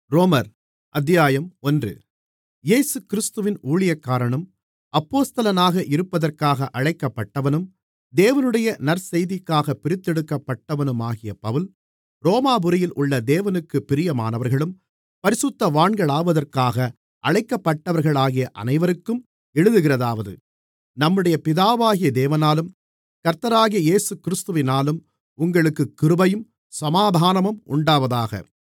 ரோமர் அத்தியாயம் ஒன்று இயேசுகிறிஸ்துவின் ஊழியக்காரனும் அப்போஸ்தலனாக இருப்பதற்காக அழைக்கப்பட்டவனும் தேவனுடைய நற்செய்திக்காகப் பிரித்தெடுக்கப்பட்டவனுமாகிய பவுல் ரோமாபுரியில் உள்ள தேவனுக்குப் பிரியமானவர்களும் பரிசுத்தவான்களாவதற்காக அழைக்கப்பட்டவர்களாகிய அனைவருக்கும் எழுதுகிறதாவது நம்முடைய பிதாவாகிய தேவனாலும் கர்த்தராகிய இயேசுகிறிஸ்துவினாலும் உங்களுக்குக் கிருபையும் சமாதானமும் உண்டாவதாக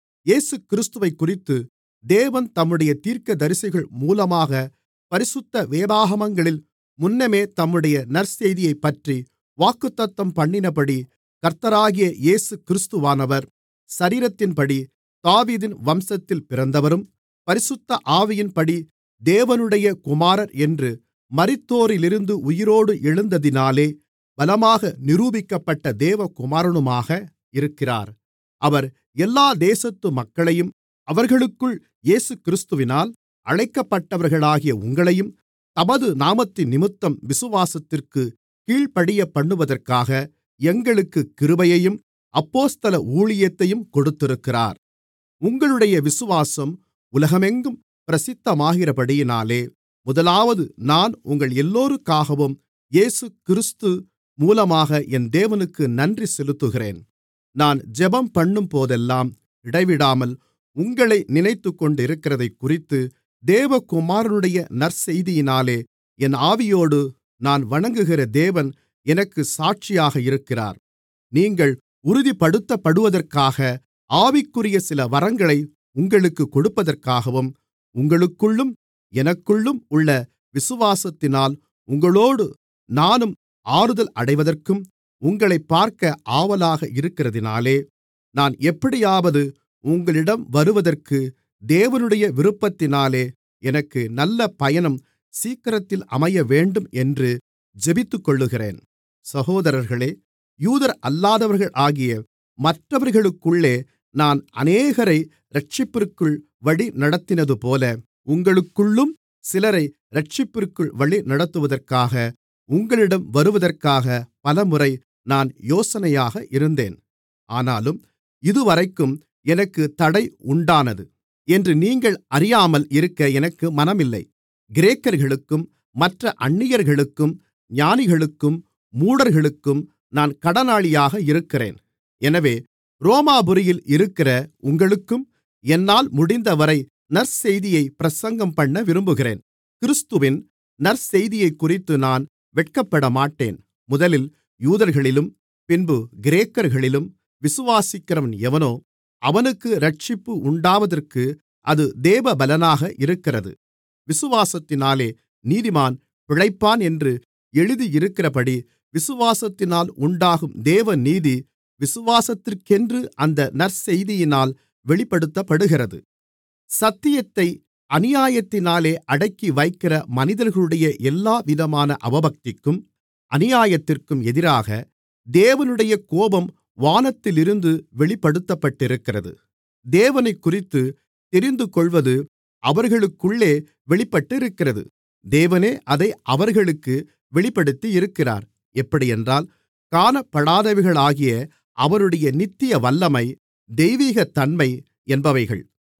இயேசுகிறிஸ்துவைக்குறித்து தேவன் தம்முடைய தீர்க்கதரிசிகள் மூலமாகப் பரிசுத்த வேதாகமங்களில் முன்னமே தம்முடைய நற்செய்தியைப்பற்றி வாக்குத்தத்தம்பண்ணினபடி கர்த்தராகிய இயேசுகிறிஸ்துவானவர் சரீரத்தின்படி தாவீதின் வம்சத்தில் பிறந்தவரும் பரிசுத்த ஆவியின்படி தேவனுடைய குமாரர் என்று மரித்தோரிலிருந்து உயிரோடு எழுந்ததினாலே பலமாக நிரூபிக்கப்பட்ட தேவகுமாரனுமாக இருக்கிறார் அவர் எல்லா தேசத்து மக்களையும் அவர்களுக்குள் இயேசுகிறிஸ்துவினால் அழைக்கப்பட்டவர்களாகிய உங்களையும் தமது நாமத்தினிமித்தம் விசுவாசத்திற்குக் கீழ்ப்படியப்பண்ணுவதற்காக எங்களுக்குக் கிருபையையும் அப்போஸ்தல ஊழியத்தையும் கொடுத்திருக்கிறார் உங்களுடைய விசுவாசம் உலகமெங்கும் பிரசித்தமாகிறபடியினாலே முதலாவது நான் உங்கள் எல்லோருக்காகவும் இயேசுகிறிஸ்து மூலமாக என் தேவனுக்கு நன்றி செலுத்துகிறேன் நான் ஜெபம்பண்ணும்போதெல்லாம் இடைவிடாமல் உங்களை நினைத்துக்கொண்டிருக்கிறதைக்குறித்து தேவகுமாரனுடைய நற்செய்தியினாலே என் ஆவியோடு நான் வணங்குகிற தேவன் எனக்குச் சாட்சியாக இருக்கிறார் நீங்கள் உறுதிப்படுத்தப்படுவதற்காக ஆவிக்குரிய சில வரங்களை உங்களுக்குக் கொடுப்பதற்காகவும் உங்களுக்குள்ளும் எனக்குள்ளும் உள்ள விசுவாசத்தினால் உங்களோடு நானும் ஆறுதல் அடைவதற்கும் உங்களைப் பார்க்க ஆவலாக இருக்கிறதினாலே நான் எப்படியாவது உங்களிடம் வருவதற்கு தேவனுடைய விருப்பத்தினாலே எனக்கு நல்ல பயணம் சீக்கிரத்தில் அமையவேண்டும் என்று ஜெபித்துக்கொள்ளுகிறேன் சகோதரர்களே யூதரல்லாதவர்கள் ஆகிய மற்றவர்களுக்குள்ளே நான் அநேகரை இரட்சிப்பிற்குள் வழிநடத்தினதுபோல உங்களுக்குள்ளும் சிலரை இரட்சிப்பிற்குள் வழிநடத்துவதற்காக உங்களிடம் வருவதற்காக பலமுறை நான் யோசனையாக இருந்தேன் ஆனாலும் இதுவரைக்கும் எனக்குத் தடை உண்டானது என்று நீங்கள் அறியாமல் இருக்க எனக்கு மனமில்லை கிரேக்கர்களுக்கும் மற்ற அந்நியர்களுக்கும் ஞானிகளுக்கும் மூடர்களுக்கும் நான் கடனாளியாக இருக்கிறேன் எனவே ரோமாபுரியில் இருக்கிற உங்களுக்கும் என்னால் முடிந்தவரை நற்செய்தியைப் பிரசங்கம்பண்ண விரும்புகிறேன் கிறிஸ்துவின் நற்செய்தியைக்குறித்து நான் வெட்கப்படமாட்டேன் முதலில் யூதர்களிலும் பின்பு கிரேக்கர்களிலும் விசுவாசிக்கிறவன் எவனோ அவனுக்கு இரட்சிப்பு உண்டாவதற்கு அது தேவபலனாக இருக்கிறது விசுவாசத்தினாலே நீதிமான் பிழைப்பான் என்று எழுதியிருக்கிறபடி விசுவாசத்தினால் உண்டாகும் தேவநீதி விசுவாசத்திற்கென்று அந்த நற்செய்தியினால் வெளிப்படுத்தப்படுகிறது சத்தியத்தை அநியாயத்தினாலே அடக்கி வைக்கிற மனிதர்களுடைய எல்லாவிதமான அவபக்திக்கும் அநியாயத்திற்கும் எதிராக தேவனுடைய கோபம் வானத்திலிருந்து வெளிப்படுத்தப்பட்டிருக்கிறது தேவனைக்குறித்து தெரிந்துகொள்வது அவர்களுக்குள்ளே வெளிப்பட்டிருக்கிறது தேவனே அதை அவர்களுக்கு வெளிப்படுத்தியிருக்கிறார் எப்படியென்றால் காணப்படாதவைகளாகிய அவருடைய நித்திய வல்லமை தெய்வீகத்தன்மை என்பவைகள்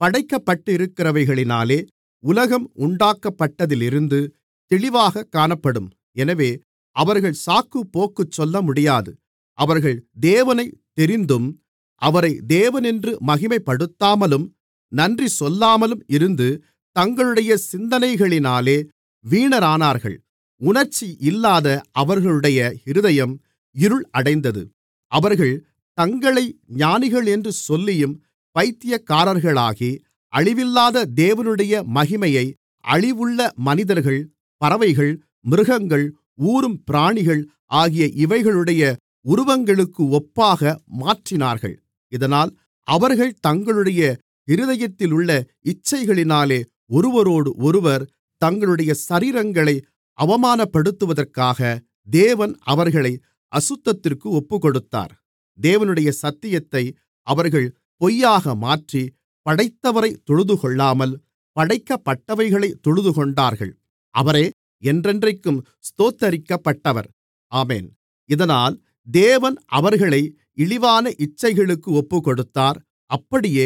படைக்கப்பட்டிருக்கிறவைகளினாலே உலகம் உண்டாக்கப்பட்டதிலிருந்து தெளிவாகக் காணப்படும் எனவே அவர்கள் சாக்குப்போக்கு சொல்லமுடியாது அவர்கள் தேவனைத் தெரிந்தும் அவரை தேவனென்று மகிமைப்படுத்தாமலும் நன்றி சொல்லாமலும் இருந்து தங்களுடைய சிந்தனைகளினாலே வீணரானார்கள் உணர்ச்சி இல்லாத அவர்களுடைய இருதயம் இருள் அடைந்தது அவர்கள் தங்களை ஞானிகள் என்று சொல்லியும் பைத்தியக்காரர்களாகி அழிவில்லாத தேவனுடைய மகிமையை அழிவுள்ள மனிதர்கள் பறவைகள் மிருகங்கள் ஊரும் பிராணிகள் ஆகிய இவைகளுடைய உருவங்களுக்கு ஒப்பாக மாற்றினார்கள் இதனால் அவர்கள் தங்களுடைய இருதயத்திலுள்ள இச்சைகளினாலே ஒருவரோடொருவர் தங்களுடைய சரீரங்களை அவமானப்படுத்துவதற்காக தேவன் அவர்களை அசுத்தத்திற்கு ஒப்புக்கொடுத்தார் தேவனுடைய சத்தியத்தை அவர்கள் பொய்யாக மாற்றி படைத்தவரை தொழுதுகொள்ளாமல் படைக்கப்பட்டவைகளைத் தொழுதுகொண்டார்கள் அவரே என்றென்றைக்கும் ஸ்தோத்தரிக்கப்பட்டவர் ஆமென் இதனால் தேவன் அவர்களை இழிவான இச்சைகளுக்கு ஒப்புக்கொடுத்தார் அப்படியே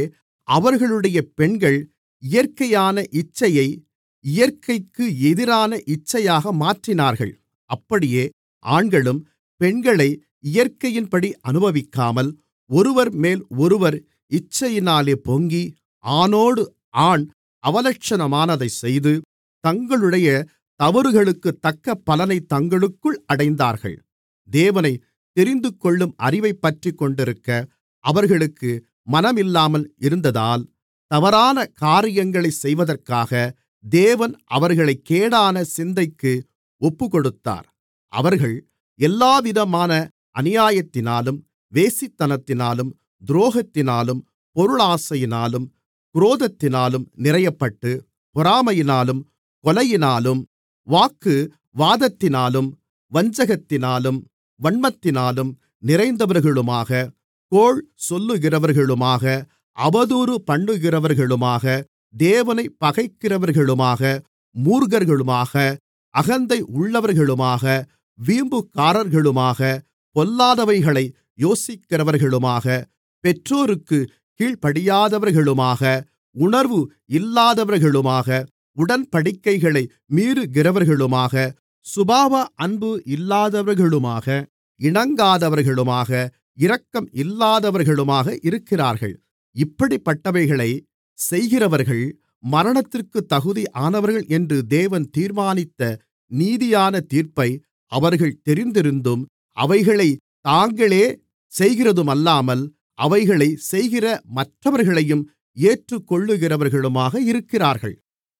அவர்களுடைய பெண்கள் இயற்கையான இச்சையை இயற்கைக்கு எதிரான இச்சையாக மாற்றினார்கள் அப்படியே ஆண்களும் பெண்களை இயற்கையின்படி அனுபவிக்காமல் ஒருவர்மேல் ஒருவர் இச்சையினாலே பொங்கி ஆணோடு ஆண் அவலட்சணமானதைச் செய்து தங்களுடைய தவறுகளுக்குத்தக்க பலனைத் தங்களுக்குள் அடைந்தார்கள் தேவனை தெரிந்துகொள்ளும் அறிவைப் பற்றிக்கொண்டிருக்க அவர்களுக்கு மனமில்லாமல் இருந்ததால் தவறான காரியங்களைச் செய்வதற்காக தேவன் அவர்களைக் கேடான சிந்தைக்கு ஒப்புக்கொடுத்தார் அவர்கள் எல்லாவிதமான அநியாயத்தினாலும் வேசித்தனத்தினாலும் துரோகத்தினாலும் பொருளாசையினாலும் குரோதத்தினாலும் நிறையப்பட்டு பொறாமையினாலும் கொலையினாலும் வாக்குவாதத்தினாலும் வஞ்சகத்தினாலும் வன்மத்தினாலும் நிறைந்தவர்களுமாக கோள் சொல்லுகிறவர்களுமாக அவதூறு பண்ணுகிறவர்களுமாக தேவனைப் பகைக்கிறவர்களுமாக மூர்க்கர்களுமாக அகந்தை உள்ளவர்களுமாக வீம்புக்காரர்களுமாக பொல்லாதவைகளை யோசிக்கிறவர்களுமாக பெற்றோருக்குக் கீழ்ப்படியாதவர்களுமாக உணர்வு இல்லாதவர்களுமாக உடன்படிக்கைகளை மீறுகிறவர்களுமாக சுபாவ அன்பு இல்லாதவர்களுமாக இணங்காதவர்களுமாக இரக்கம் இல்லாதவர்களுமாக இருக்கிறார்கள் இப்படிப்பட்டவைகளைச் செய்கிறவர்கள் மரணத்திற்குத் தகுதியானவர்கள் என்று தேவன் தீர்மானித்த நீதியான தீர்ப்பை அவர்கள் தெரிந்திருந்தும் அவைகளைத் தாங்களே செய்கிறதுமல்லாமல் அவைகளைச் செய்கிற மற்றவர்களையும் ஏற்றுக்கொள்ளுகிறவர்களுமாக இருக்கிறார்கள்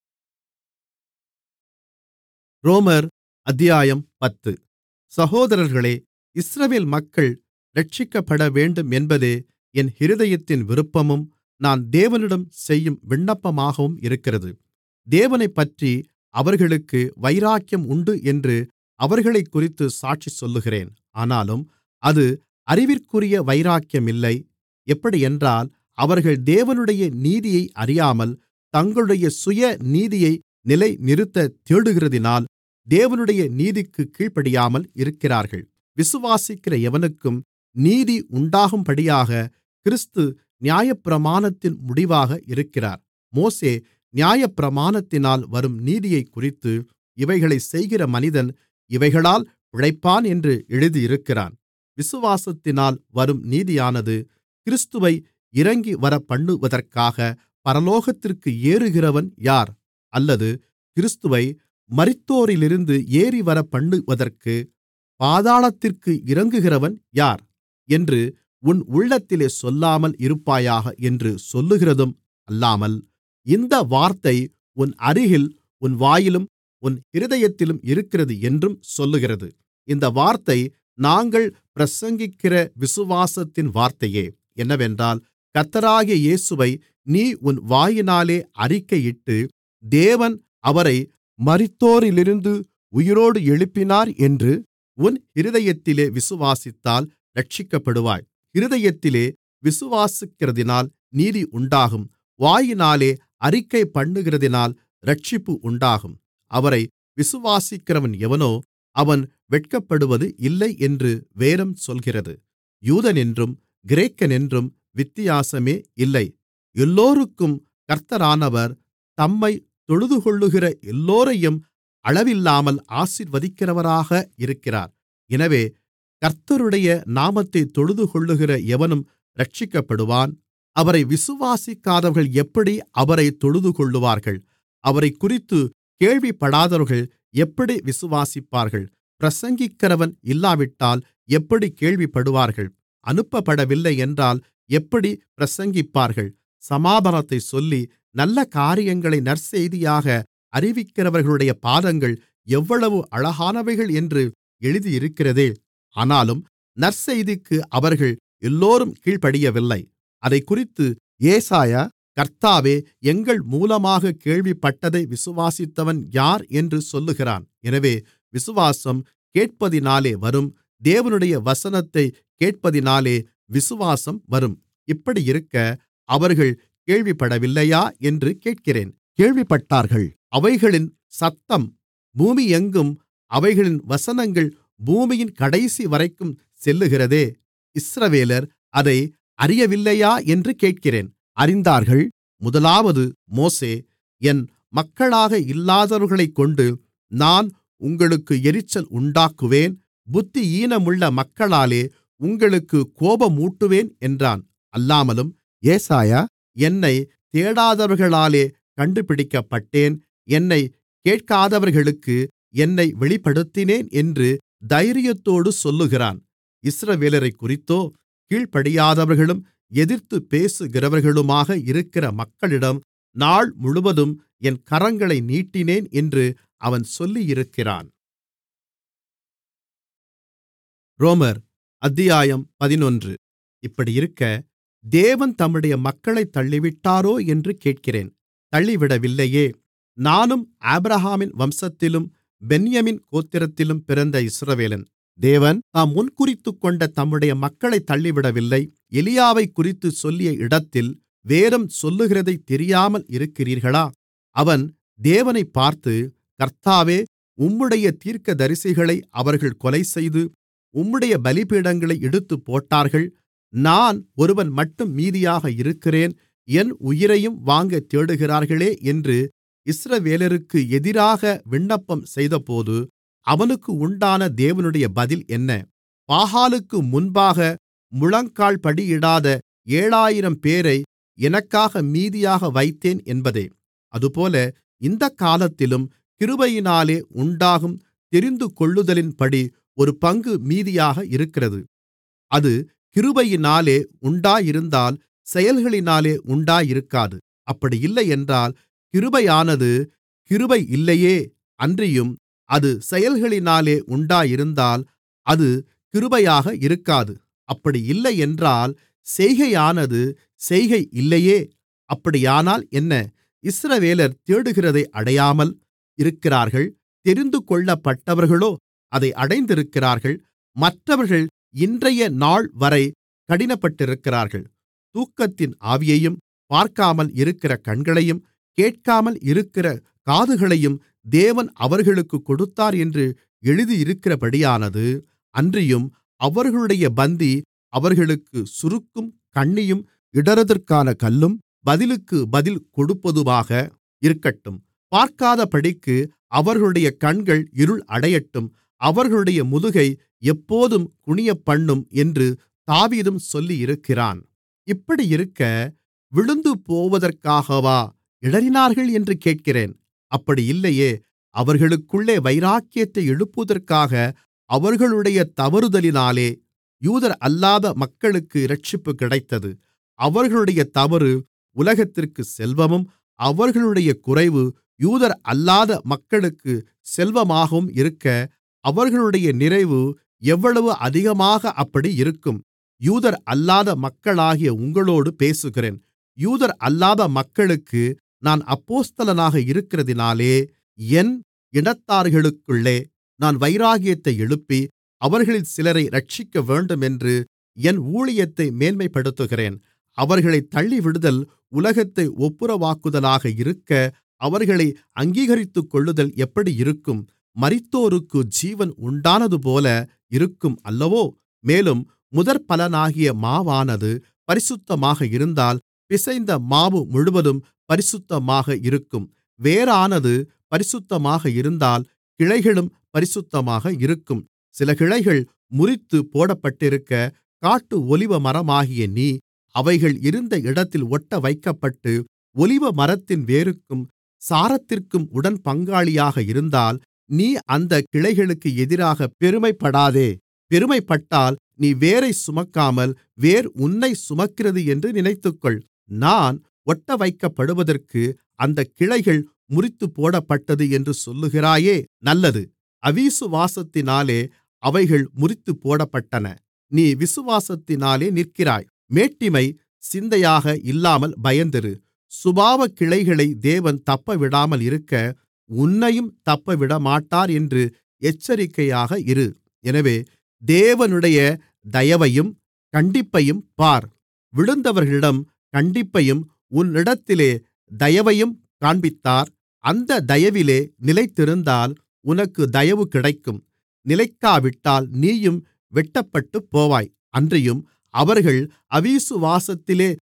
ரோமர் அத்தியாயம் பத்து சகோதரர்களே இஸ்ரவேல் மக்கள் இரட்சிக்கப்படவேண்டும் என்பதே என் இருதயத்தின் விருப்பமும் நான் தேவனிடம் செய்யும் விண்ணப்பமாகவும் இருக்கிறது தேவனைப்பற்றி அவர்களுக்கு வைராக்கியம் உண்டு என்று அவர்களைக்குறித்துச் சாட்சி சொல்லுகிறேன் ஆனாலும் அது அறிவிற்குரிய வைராக்கியம் இல்லை எப்படியென்றால் அவர்கள் தேவனுடைய நீதியை அறியாமல் தங்களுடைய சுய நீதியை நிலைநிறுத்தத் தேடுகிறதினால் தேவனுடைய நீதிக்குக் கீழ்ப்படியாமல் இருக்கிறார்கள் விசுவாசிக்கிற எவனுக்கும் நீதி உண்டாகும்படியாக கிறிஸ்து நியாயப்பிரமாணத்தின் முடிவாக இருக்கிறார் மோசே நியாயப்பிரமாணத்தினால் வரும் நீதியைக்குறித்து இவைகளைச் செய்கிற மனிதன் இவைகளால் பிழைப்பான் என்று எழுதியிருக்கிறான் விசுவாசத்தினால் வரும் நீதியானது கிறிஸ்துவை இறங்கிவரப்பண்ணுவதற்காக பரலோகத்திற்கு ஏறுகிறவன் யார் அல்லது கிறிஸ்துவை மரித்தோரிலிருந்து ஏறிவரப்பண்ணுவதற்கு பாதாளத்திற்கு இறங்குகிறவன் யார் என்று உன் உள்ளத்திலே சொல்லாமல் இருப்பாயாக என்று சொல்லுகிறதும் அல்லாமல் இந்த வார்த்தை உன் அருகில் உன் வாயிலும் உன் இருதயத்திலும் இருக்கிறது என்றும் சொல்லுகிறது இந்த வார்த்தை நாங்கள் பிரசங்கிக்கிற விசுவாசத்தின் வார்த்தையே என்னவென்றால் கர்த்தராகிய இயேசுவை நீ உன் வாயினாலே அறிக்கையிட்டு தேவன் அவரை மரித்தோரிலிருந்து உயிரோடு எழுப்பினார் என்று உன் இருதயத்திலே விசுவாசித்தால் இரட்சிக்கப்படுவாய் இருதயத்திலே விசுவாசிக்கிறதினால் நீதி உண்டாகும் வாயினாலே அறிக்கை பண்ணுகிறதினால் இரட்சிப்பு உண்டாகும் அவரை விசுவாசிக்கிறவன் எவனோ அவன் வெட்கப்படுவது இல்லை என்று வேதம் சொல்கிறது யூதனென்றும் கிரேக்கனென்றும் வித்தியாசமே இல்லை எல்லோருக்கும் கர்த்தரானவர் தம்மைத் தொழுதுகொள்ளுகிற எல்லோரையும் அளவில்லாமல் ஆசீர்வதிக்கிறவராக இருக்கிறார் எனவே கர்த்தருடைய நாமத்தைத் தொழுதுகொள்ளுகிற எவனும் இரட்சிக்கப்படுவான் அவரை விசுவாசிக்காதவர்கள் எப்படி அவரைத் தொழுதுகொள்ளுவார்கள் அவரைக்குறித்துக் கேள்விப்படாதவர்கள் எப்படி விசுவாசிப்பார்கள் பிரசங்கிக்கிறவன் இல்லாவிட்டால் எப்படி கேள்விப்படுவார்கள் அனுப்பப்படவில்லை என்றால் எப்படி பிரசங்கிப்பார்கள் சமாதானத்தைச் சொல்லி நல்ல காரியங்களை நற்செய்தியாக அறிவிக்கிறவர்களுடைய பாதங்கள் எவ்வளவு அழகானவைகள் என்று எழுதியிருக்கிறதே ஆனாலும் நற்செய்திக்கு அவர்கள் எல்லோரும் கீழ்ப்படியவில்லை அதைக்குறித்து ஏசாயா கர்த்தாவே எங்கள் மூலமாக கேள்விப்பட்டதை விசுவாசித்தவன் யார் என்று சொல்லுகிறான் எனவே விசுவாசம் கேட்பதினாலே வரும் தேவனுடைய வசனத்தைக் கேட்பதினாலே விசுவாசம் வரும் இப்படியிருக்க அவர்கள் கேள்விப்படவில்லையா என்று கேட்கிறேன் கேள்விப்பட்டார்கள் அவைகளின் சத்தம் பூமியெங்கும் அவைகளின் வசனங்கள் பூமியின் கடைசிவரைக்கும் செல்லுகிறதே இஸ்ரவேலர் அதை அறியவில்லையா என்று கேட்கிறேன் அறிந்தார்கள் முதலாவது மோசே என் மக்களாக இல்லாதவர்களைக்கொண்டு நான் உங்களுக்கு எரிச்சல் உண்டாக்குவேன் புத்தியீனமுள்ள மக்களாலே உங்களுக்குக் கோபமூட்டுவேன் என்றான் அல்லாமலும் ஏசாயா என்னைத் தேடாதவர்களாலே கண்டுபிடிக்கப்பட்டேன் என்னைக் கேட்காதவர்களுக்கு என்னை வெளிப்படுத்தினேன் என்று தைரியத்தோடு சொல்லுகிறான் இஸ்ரவேலரைக்குறித்தோ கீழ்ப்படியாதவர்களும் எதிர்த்துப் பேசுகிறவர்களுமாக இருக்கிற மக்களிடம் நாள் முழுவதும் என் கரங்களை நீட்டினேன் என்று அவன் சொல்லியிருக்கிறான் ரோமர் அத்தியாயம் பதினொன்று இப்படியிருக்க தேவன் தம்முடைய மக்களைத் தள்ளிவிட்டாரோ என்று கேட்கிறேன் தள்ளிவிடவில்லையே நானும் ஆபிரகாமின் வம்சத்திலும் பென்யமீன் கோத்திரத்திலும் பிறந்த இஸ்ரவேலன் தேவன் தாம் முன்குறித்துக்கொண்ட தம்முடைய மக்களைத் தள்ளிவிடவில்லை எலியாவைக்குறித்துச் சொல்லிய இடத்தில் வேதம் சொல்லுகிறதைத் தெரியாமல் இருக்கிறீர்களா அவன் தேவனைப் பார்த்து கர்த்தாவே உம்முடைய தீர்க்கதரிசிகளை அவர்கள் கொலைசெய்து உம்முடைய பலிபீடங்களை இடித்துப்போட்டார்கள் நான் ஒருவன் மட்டும் மீதியாக இருக்கிறேன் என் உயிரையும் வாங்கத் தேடுகிறார்களே என்று இஸ்ரவேலருக்கு எதிராக விண்ணப்பம் செய்தபோது அவனுக்கு உண்டான தேவனுடைய பதில் என்ன பாகாலுக்கு முன்பாக முழங்கால்படியிடாத ஏழாயிரம்பேரை எனக்காக மீதியாக வைத்தேன் என்பதே அதுபோல இந்தக்காலத்திலும் கிருபையினாலே உண்டாகும் தெரிந்துகொள்ளுதலின்படி ஒரு பங்கு மீதியாக இருக்கிறது அது கிருபையினாலே உண்டாயிருந்தால் செயல்களினாலே உண்டாயிருக்காது அப்படியில்லையென்றால் கிருபையானது கிருபை இல்லையே அன்றியும் அது செயல்களினாலே உண்டாயிருந்தால் அது கிருபையாக இருக்காது அப்படி இல்லையென்றால் செய்கையானது செய்கை இல்லையே அப்படியானால் என்ன இஸ்ரவேலர் தேடுகிறதை அடையாமல் இருக்கிறார்கள் தெரிந்துகொள்ளப்பட்டவர்களோ அதை அடைந்திருக்கிறார்கள் மற்றவர்கள் இன்றைய நாள்வரை கடினப்பட்டிருக்கிறார்கள் தூக்கத்தின் ஆவியையும் பார்க்காமல் இருக்கிற கண்களையும் கேட்காமல் இருக்கிற காதுகளையும் தேவன் அவர்களுக்குக் கொடுத்தார் என்று எழுதியிருக்கிறபடியானது அன்றியும் அவர்களுடைய பந்தி அவர்களுக்குச் சுருக்கும் கண்ணியும் இடறுதற்கான கல்லும் பதிலுக்கு பதில் கொடுப்பதுமாக இருக்கட்டும் பார்க்காதபடிக்கு அவர்களுடைய கண்கள் இருள் அடையட்டும் அவர்களுடைய முதுகை எப்போதும் குனியப்பண்ணும் என்று தாவீதும் சொல்லியிருக்கிறான் இப்படியிருக்க விழுந்துபோவதற்காகவா இடறினார்கள் என்று கேட்கிறேன் அப்படி இல்லையே அவர்களுக்குள்ளே வைராக்கியத்தை எழுப்புவதற்காக அவர்களுடைய தவறுதலினாலே யூதரல்லாத மக்களுக்கு இரட்சிப்பு கிடைத்தது அவர்களுடைய தவறு உலகத்திற்கு செல்வமும் அவர்களுடைய குறைவு யூதரல்லாத மக்களுக்கு செல்வமாகவும் இருக்க அவர்களுடைய நிறைவு எவ்வளவு அதிகமாக அப்படி இருக்கும் யூதர் அல்லாத மக்களாகிய உங்களோடு பேசுகிறேன் யூதர் அல்லாத மக்களுக்கு நான் அப்போஸ்தலனாக இருக்கிறதினாலே என் இனத்தார்களுக்குள்ளே நான் வைராகியத்தை எழுப்பி அவர்களில் சிலரை இரட்சிக்கவேண்டுமென்று என் ஊழியத்தை மேன்மைப்படுத்துகிறேன் அவர்களைத் தள்ளிவிடுதல் உலகத்தை ஒப்புரவாக்குதலாக இருக்க அவர்களை அங்கீகரித்துக்கொள்ளுதல் எப்படி இருக்கும் மரித்தோருக்கு ஜீவன் உண்டானதுபோல இருக்கும் அல்லவோ மேலும் முதற்பலனாகிய மாவானது பரிசுத்தமாக இருந்தால் பிசைந்த மாவு முழுவதும் பரிசுத்தமாக இருக்கும் வேரானது பரிசுத்தமாக இருந்தால் கிளைகளும் பரிசுத்தமாக இருக்கும் சில கிளைகள் முறித்துப் போடப்பட்டிருக்க காட்டு ஒலிவமரமாகிய நீ அவைகள் இருந்த இடத்தில் ஒட்டவைக்கப்பட்டு ஒலிவமரத்தின் வேருக்கும் சாரத்திற்கும் உடன்பங்காளியாக இருந்தால் நீ அந்தக் கிளைகளுக்கு எதிராகப் பெருமைப்படாதே பெருமைப்பட்டால் நீ வேரைச் சுமக்காமல் வேர் உன்னைச் சுமக்கிறது என்று நினைத்துக்கொள் நான் ஒட்டவைக்கப்படுவதற்கு அந்தக் கிளைகள் முறித்துப்போடப்பட்டது என்று சொல்லுகிறாயே நல்லது அவிசுவாசத்தினாலே அவைகள் முறித்துப்போடப்பட்டன நீ விசுவாசத்தினாலே நிற்கிறாய் மேட்டிமை சிந்தையாக இல்லாமல் பயந்திரு சுபாவக் கிளைகளை தேவன் தப்பவிடாமல் இருக்க உன்னையும் தப்பவிடமாட்டார் என்று எச்சரிக்கையாக இரு எனவே தேவனுடைய தயவையும் கண்டிப்பையும் பார் விழுந்தவர்களிடம் கண்டிப்பையும் உன்னிடத்திலே தயவையும் காண்பித்தார் அந்த தயவிலே நிலைத்திருந்தால் உனக்கு தயவு கிடைக்கும் நிலைக்காவிட்டால் நீயும் வெட்டப்பட்டுப்போவாய் அன்றியும் அவர்கள் அவிசுவாசத்திலே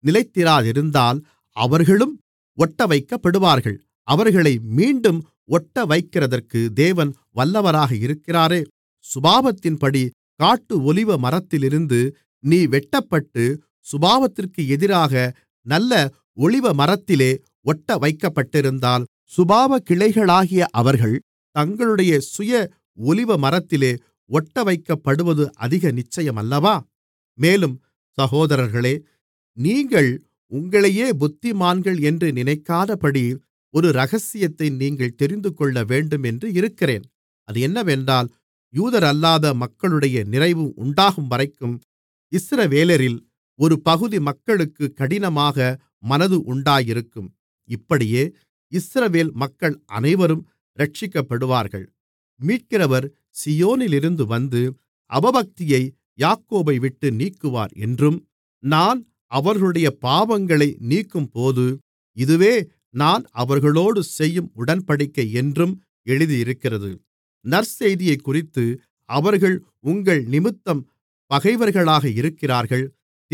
நிலைத்திராதிருந்தால் அவர்களும் ஒட்டவைக்கப்படுவார்கள் அவர்களை மீண்டும் ஒட்டவைக்கிறதற்கு தேவன் வல்லவராக இருக்கிறாரே சுபாவத்தின்படி காட்டு ஒலிவமரத்திலிருந்து நீ வெட்டப்பட்டு சுபாவத்திற்கு எதிராக நல்ல ஒலிவமரத்திலே ஒட்டவைக்கப்பட்டிருந்தால் சுபாவ கிளைகளாகிய அவர்கள் தங்களுடைய சுய ஒலிவமரத்திலே ஒட்டவைக்கப்படுவது அதிக நிச்சயமல்லவா மேலும் சகோதரர்களே நீங்கள் உங்களையே புத்திமான்கள் என்று நினைக்காதபடி ஒரு இரகசியத்தை நீங்கள் தெரிந்துகொள்ளவேண்டும் என்று இருக்கிறேன் அது என்னவென்றால் யூதரல்லாத மக்களுடைய நிறைவு உண்டாகும்வரைக்கும் இஸ்ரவேலரில் ஒரு பகுதி மக்களுக்கு கடினமாக மனது உண்டாயிருக்கும் இப்படியே இஸ்ரவேல் மக்கள் அனைவரும் இரட்சிக்கப்படுவார்கள் மீட்கிறவர் சீயோனிலிருந்து வந்து அவபக்தியை யாக்கோபைவிட்டு நீக்குவார் என்றும் நான் அவர்களுடைய பாவங்களை நீக்கும்போது இதுவே நான் அவர்களோடு செய்யும் உடன்படிக்கை என்றும் எழுதியிருக்கிறது நற்செய்தியைக்குறித்து அவர்கள் உங்கள் நிமித்தம் பகைவர்களாக இருக்கிறார்கள்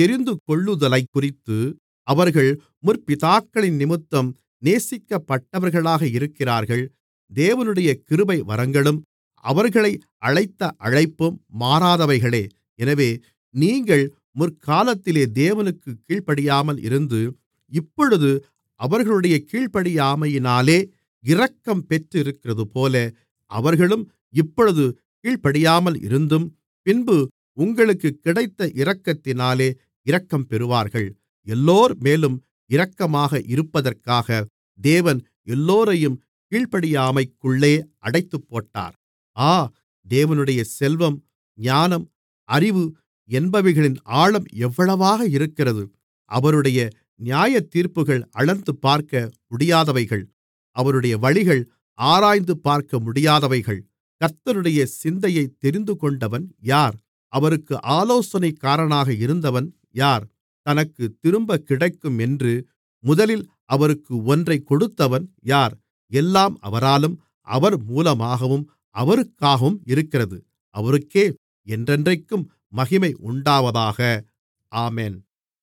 தெரிந்துகொள்ளுதலைக்குறித்து அவர்கள் முற்பிதாக்களினிமித்தம் நேசிக்கப்பட்டவர்களாக இருக்கிறார்கள் தேவனுடைய கிருபை வரங்களும் அவர்களை அழைத்த அழைப்பும் மாறாதவைகளே எனவே நீங்கள் முற்காலத்திலே தேவனுக்குக் கீழ்ப்படியாமல் இருந்து இப்பொழுது அவர்களுடைய கீழ்ப்படியாமையினாலே இரக்கம் பெற்றிருக்கிறதுபோல அவர்களும் இப்பொழுது கீழ்ப்படியாமல் இருந்தும் பின்பு உங்களுக்குக் கிடைத்த இரக்கத்தினாலே இரக்கம் பெறுவார்கள் எல்லோர் மேலும் இரக்கமாக இருப்பதற்காக தேவன் எல்லோரையும் கீழ்ப்படியாமைக்குள்ளே அடைத்துப்போட்டார் ஆ தேவனுடைய செல்வம் ஞானம் அறிவு என்பவைகளின் ஆழம் எவ்வளவாக இருக்கிறது அவருடைய நியாயத்தீர்ப்புகள் அளந்து பார்க்க முடியாதவைகள் அவருடைய வழிகள் ஆராய்ந்து பார்க்க முடியாதவைகள் கர்த்தருடைய சிந்தையைத் தெரிந்துகொண்டவன் யார் அவருக்கு ஆலோசனைக்காரனாக இருந்தவன் யார் தனக்குத் திரும்பக் கிடைக்கும் என்று முதலில் அவருக்கு ஒன்றைக் கொடுத்தவன் யார் எல்லாம் அவராலும் அவர் மூலமாகவும் அவருக்காகவும் இருக்கிறது அவருக்கே என்றென்றைக்கும் மகிமை உண்டாவதாக ஆமென்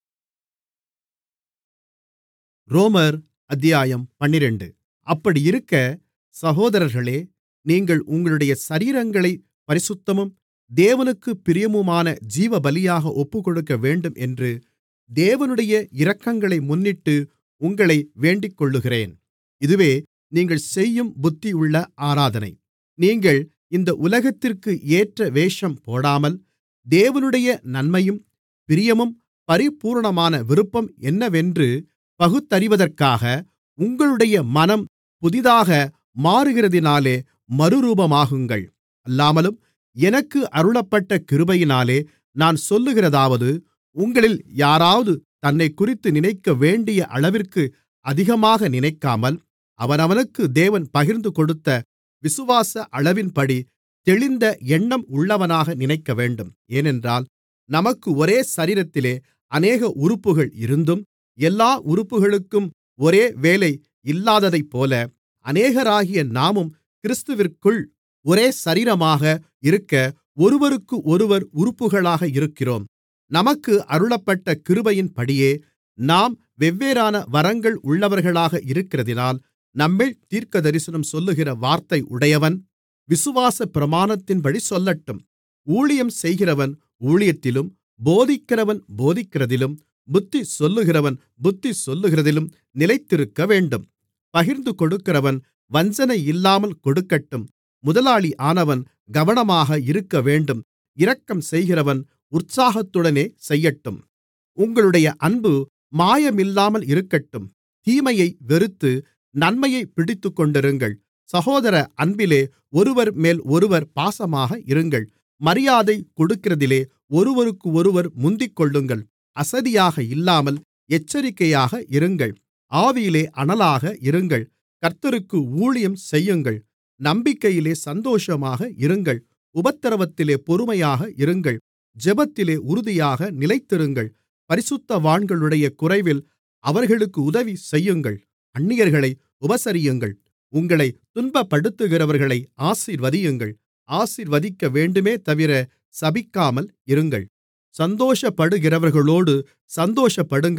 ரோமர் அத்தியாயம் பன்னிரண்டு அப்படியிருக்க சகோதரர்களே நீங்கள் உங்களுடைய சரீரங்களைப் பரிசுத்தமும் தேவனுக்குப் பிரியமுமான ஜீவபலியாக ஒப்புக்கொடுக்கவேண்டும் என்று தேவனுடைய இரக்கங்களை முன்னிட்டு உங்களை வேண்டிக்கொள்ளுகிறேன் இதுவே நீங்கள் செய்யும் புத்தியுள்ள ஆராதனை நீங்கள் இந்த உலகத்திற்கு ஏற்ற வேஷம் போடாமல் தேவனுடைய நன்மையும் பிரியமும் பரிபூரணமான விருப்பம் என்னவென்று பகுத்தறிவதற்காக உங்களுடைய மனம் புதிதாக மாறுகிறதினாலே மறுரூபமாகுங்கள் அல்லாமலும் எனக்கு அருளப்பட்ட கிருபையினாலே நான் சொல்லுகிறதாவது உங்களில் யாராவது தன்னைக்குறித்து நினைக்கவேண்டிய அளவிற்கு அதிகமாக நினைக்காமல் அவனவனுக்கு தேவன் பகிர்ந்து கொடுத்த விசுவாச அளவின்படி தெளிந்த எண்ணம் உள்ளவனாக நினைக்கவேண்டும் ஏனென்றால் நமக்கு ஒரே சரீரத்திலே அநேக உறுப்புகள் இருந்தும் எல்லா உறுப்புகளுக்கும் ஒரே வேலை இல்லாததைப்போல அநேகராகிய நாமும் கிறிஸ்துவிற்குள் ஒரே சரீரமாக இருக்க ஒருவருக்கொருவர் உறுப்புகளாக இருக்கிறோம் நமக்கு அருளப்பட்ட கிருபையின்படியே நாம் வெவ்வேறான வரங்கள் உள்ளவர்களாக இருக்கிறதினால் நம்மில் தீர்க்கதரிசனம் சொல்லுகிற வார்த்தை உடையவன் விசுவாச பிரமாணத்தின்படி சொல்லட்டும் ஊழியம் செய்கிறவன் ஊழியத்திலும் போதிக்கிறவன் போதிக்கிறதிலும் புத்தி சொல்லுகிறவன் புத்தி சொல்லுகிறதிலும் நிலைத்திருக்கவேண்டும் பகிர்ந்து கொடுக்கிறவன் வஞ்சனை இல்லாமல் கொடுக்கட்டும் முதலாளி ஆனவன் கவனமாக இருக்கவேண்டும் இரக்கம் செய்கிறவன் உற்சாகத்துடனே செய்யட்டும் உங்களுடைய அன்பு மாயமில்லாமல் இருக்கட்டும் தீமையை வெறுத்து நன்மையைப் பிடித்துக்கொண்டிருங்கள் சகோதர அன்பிலே ஒருவர்மேல் ஒருவர் பாசமாக இருங்கள் மரியாதை கொடுக்கிறதிலே ஒருவருக்கொருவர் முந்திக்கொள்ளுங்கள் அசதியாக இல்லாமல் எச்சரிக்கையாக இருங்கள் ஆவியிலே அனலாக இருங்கள் கர்த்தருக்கு ஊழியம் செய்யுங்கள் நம்பிக்கையிலே சந்தோஷமாக இருங்கள் உபத்திரவத்திலே பொறுமையாக இருங்கள் ஜெபத்திலே உறுதியாக நிலைத்திருங்கள் பரிசுத்தவான்களுடைய குறைவில் அவர்களுக்கு உதவி செய்யுங்கள் அந்நியர்களை உபசரியுங்கள் உங்களை துன்பப்படுத்துகிறவர்களை ஆசீர்வதியுங்கள் ஆசீர்வதிக்க வேண்டுமே தவிர சபிக்காமல் இருங்கள் சந்தோஷப்படுகிறவர்களோடு சந்தோஷப்படுங்கள்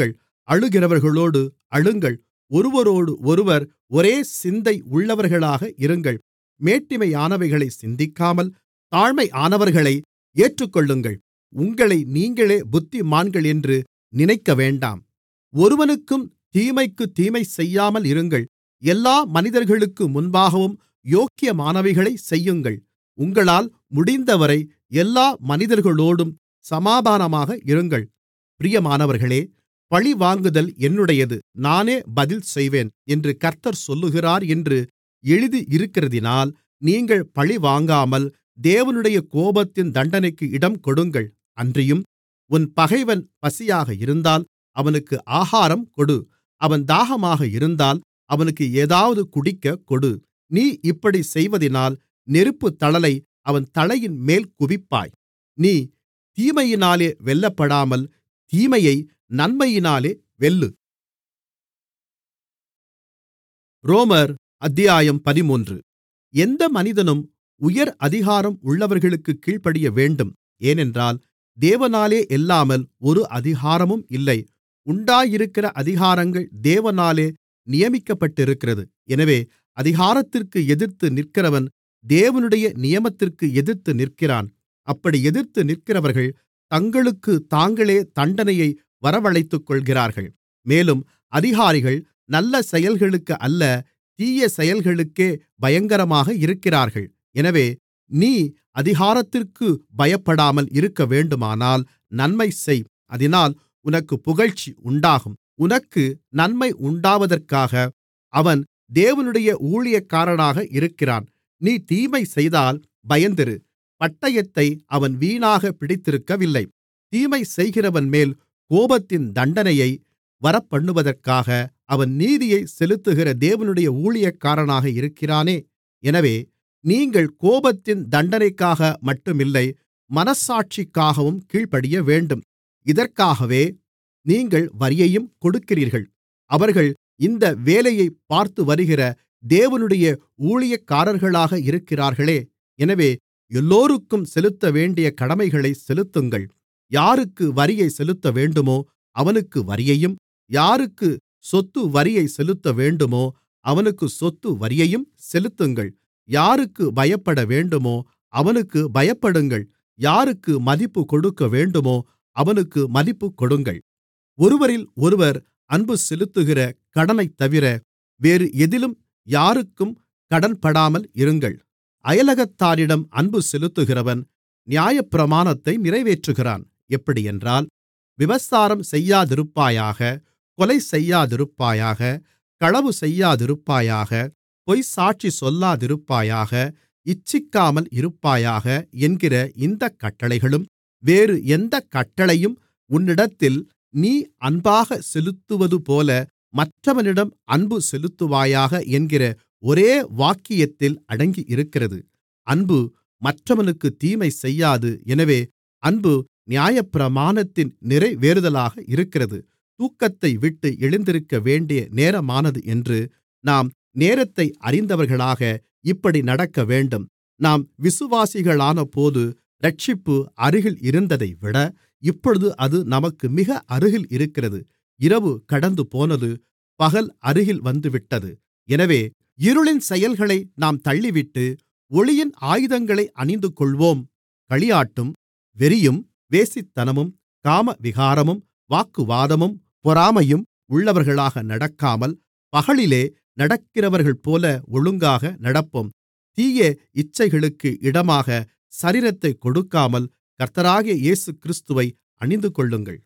அழுகிறவர்களோடு அழுங்கள் ஒருவரோடொருவர் ஒரே சிந்தை உள்ளவர்களாக இருங்கள் மேட்டிமையானவைகளைச் சிந்திக்காமல் தாழ்மையானவர்களை ஏற்றுக்கொள்ளுங்கள் உங்களை நீங்களே புத்திமான்கள் என்று நினைக்கவேண்டாம் ஒருவனுக்கும் தீமைக்குத் தீமை செய்யாமல் இருங்கள் எல்லா மனிதர்களுக்கு முன்பாகவும் யோக்கியமானவைகளைச் செய்யுங்கள் உங்களால் முடிந்தவரை எல்லா மனிதர்களோடும் சமாதானமாக இருங்கள் பிரியமானவர்களே பழிவாங்குதல் என்னுடையது நானே பதில் செய்வேன் என்று கர்த்தர் சொல்லுகிறார் என்று எழுதியிருக்கிறதினால் நீங்கள் பழிவாங்காமல் தேவனுடைய கோபத்தின் தண்டனைக்கு இடம் கொடுங்கள் அன்றியும் உன் பகைவன் பசியாக இருந்தால் அவனுக்கு ஆகாரம் கொடு அவன் தாகமாக இருந்தால் அவனுக்கு ஏதாவது குடிக்கக் கொடு நீ இப்படிச் செய்வதினால் நெருப்புத்தழலை அவன் தலையின்மேல் குவிப்பாய் நீ தீமையினாலே வெல்லப்படாமல் தீமையை நன்மையினாலே வெல்லு ரோமர் அத்தியாயம் பதிமூன்று எந்த மனிதனும் உயர் அதிகாரம் உள்ளவர்களுக்குக் கீழ்ப்படியவேண்டும் ஏனென்றால் தேவனாலே அல்லாமல் ஒரு அதிகாரமும் இல்லை உண்டாயிருக்கிற அதிகாரங்கள் தேவனாலே நியமிக்கப்பட்டிருக்கிறது எனவே அதிகாரத்திற்கு எதிர்த்து நிற்கிறவன் தேவனுடைய நியமத்திற்கு எதிர்த்து நிற்கிறான் அப்படி எதிர்த்து நிற்கிறவர்கள் தங்களுக்குத் தாங்களே தண்டனையை வரவழைத்துக்கொள்கிறார்கள் மேலும் அதிகாரிகள் நல்ல செயல்களுக்கு அல்ல தீய செயல்களுக்கே பயங்கரமாக இருக்கிறார்கள் எனவே நீ அதிகாரத்திற்கு பயப்படாமல் இருக்கவேண்டுமானால் நன்மை செய் அதினால் உனக்குப் புகழ்ச்சி உண்டாகும் உனக்கு நன்மை உண்டாவதற்காக அவன் தேவனுடைய ஊழியக்காரனாக இருக்கிறான் நீ தீமை செய்தால் பயந்திரு பட்டயத்தை அவன் வீணாகப் பிடித்திருக்கவில்லை தீமை செய்கிறவன்மேல் கோபத்தின் தண்டனையை வரப்பண்ணுவதற்காக அவன் நீதியைச் செலுத்துகிற தேவனுடைய ஊழியக்காரனாக இருக்கிறானே எனவே நீங்கள் கோபத்தின் தண்டனைக்காக மட்டுமில்லை மனச்சாட்சிக்காகவும் கீழ்ப்படியவேண்டும் இதற்காகவே நீங்கள் வரியையும் கொடுக்கிறீர்கள் அவர்கள் இந்த வேலையைப் பார்த்துவருகிற தேவனுடைய ஊழியக்காரர்களாக இருக்கிறார்களே எனவே எல்லோருக்கும் செலுத்தவேண்டிய கடமைகளைச் செலுத்துங்கள் யாருக்கு வரியைச் செலுத்தவேண்டுமோ அவனுக்கு வரியையும் யாருக்கு சொத்து வரியைச் செலுத்தவேண்டுமோ அவனுக்கு சொத்து வரியையும் செலுத்துங்கள் யாருக்கு பயப்படவேண்டுமோ அவனுக்கு பயப்படுங்கள் யாருக்கு மதிப்பு கொடுக்கவேண்டுமோ அவனுக்கு மதிப்புக் கொடுங்கள் ஒருவரில் ஒருவர் அன்பு செலுத்துகிற கடனைத்தவிர வேறு எதிலும் யாருக்கும் கடன்படாமல் இருங்கள் அயலகத்தாரிடம் அன்பு செலுத்துகிறவன் நியாயப்பிரமாணத்தை நிறைவேற்றுகிறான் எப்படியென்றால் விபசாரம் செய்யாதிருப்பாயாக கொலை செய்யாதிருப்பாயாக களவு செய்யாதிருப்பாயாக பொய்ச்சாட்சி சொல்லாதிருப்பாயாக இச்சிக்காமல் இருப்பாயாக என்கிற இந்தக் கட்டளைகளும் வேறு எந்தக் கட்டளையும் உன்னிடத்தில் நீ அன்பாகச் செலுத்துவதுபோல மற்றவனிடம் அன்பு செலுத்துவாயாக என்கிற ஒரே வாக்கியத்தில் அடங்கியிருக்கிறது அன்பு மற்றவனுக்குத் தீமை செய்யாது எனவே அன்பு நியாயப்பிரமாணத்தின் நிறைவேறுதலாக இருக்கிறது தூக்கத்தைவிட்டு எழுந்திருக்கவேண்டிய நேரமானது என்று நாம் நேரத்தை அறிந்தவர்களாக இப்படி நடக்கவேண்டும் நாம் விசுவாசிகளானபோது இரட்சிப்பு அருகில் இருந்ததைவிட இப்பொழுது அது நமக்கு மிக அருகில் இருக்கிறது இரவு கடந்துபோனது பகல் அருகில் வந்துவிட்டது எனவே இருளின் செயல்களை நாம் தள்ளிவிட்டு ஒளியின் ஆயுதங்களை அணிந்துகொள்வோம் களியாட்டும் வெறியும் வேசித்தனமும் காமவிகாரமும் வாக்குவாதமும் பொறாமையும் உள்ளவர்களாக நடக்காமல் பகலிலே நடக்கிறவர்கள்போல ஒழுங்காக நடப்போம் தீய இச்சைகளுக்கு இடமாக சரீரத்தைக் கொடுக்காமல் கர்த்தராகிய இயேசுகிறிஸ்துவை அணிந்துகொள்ளுங்கள்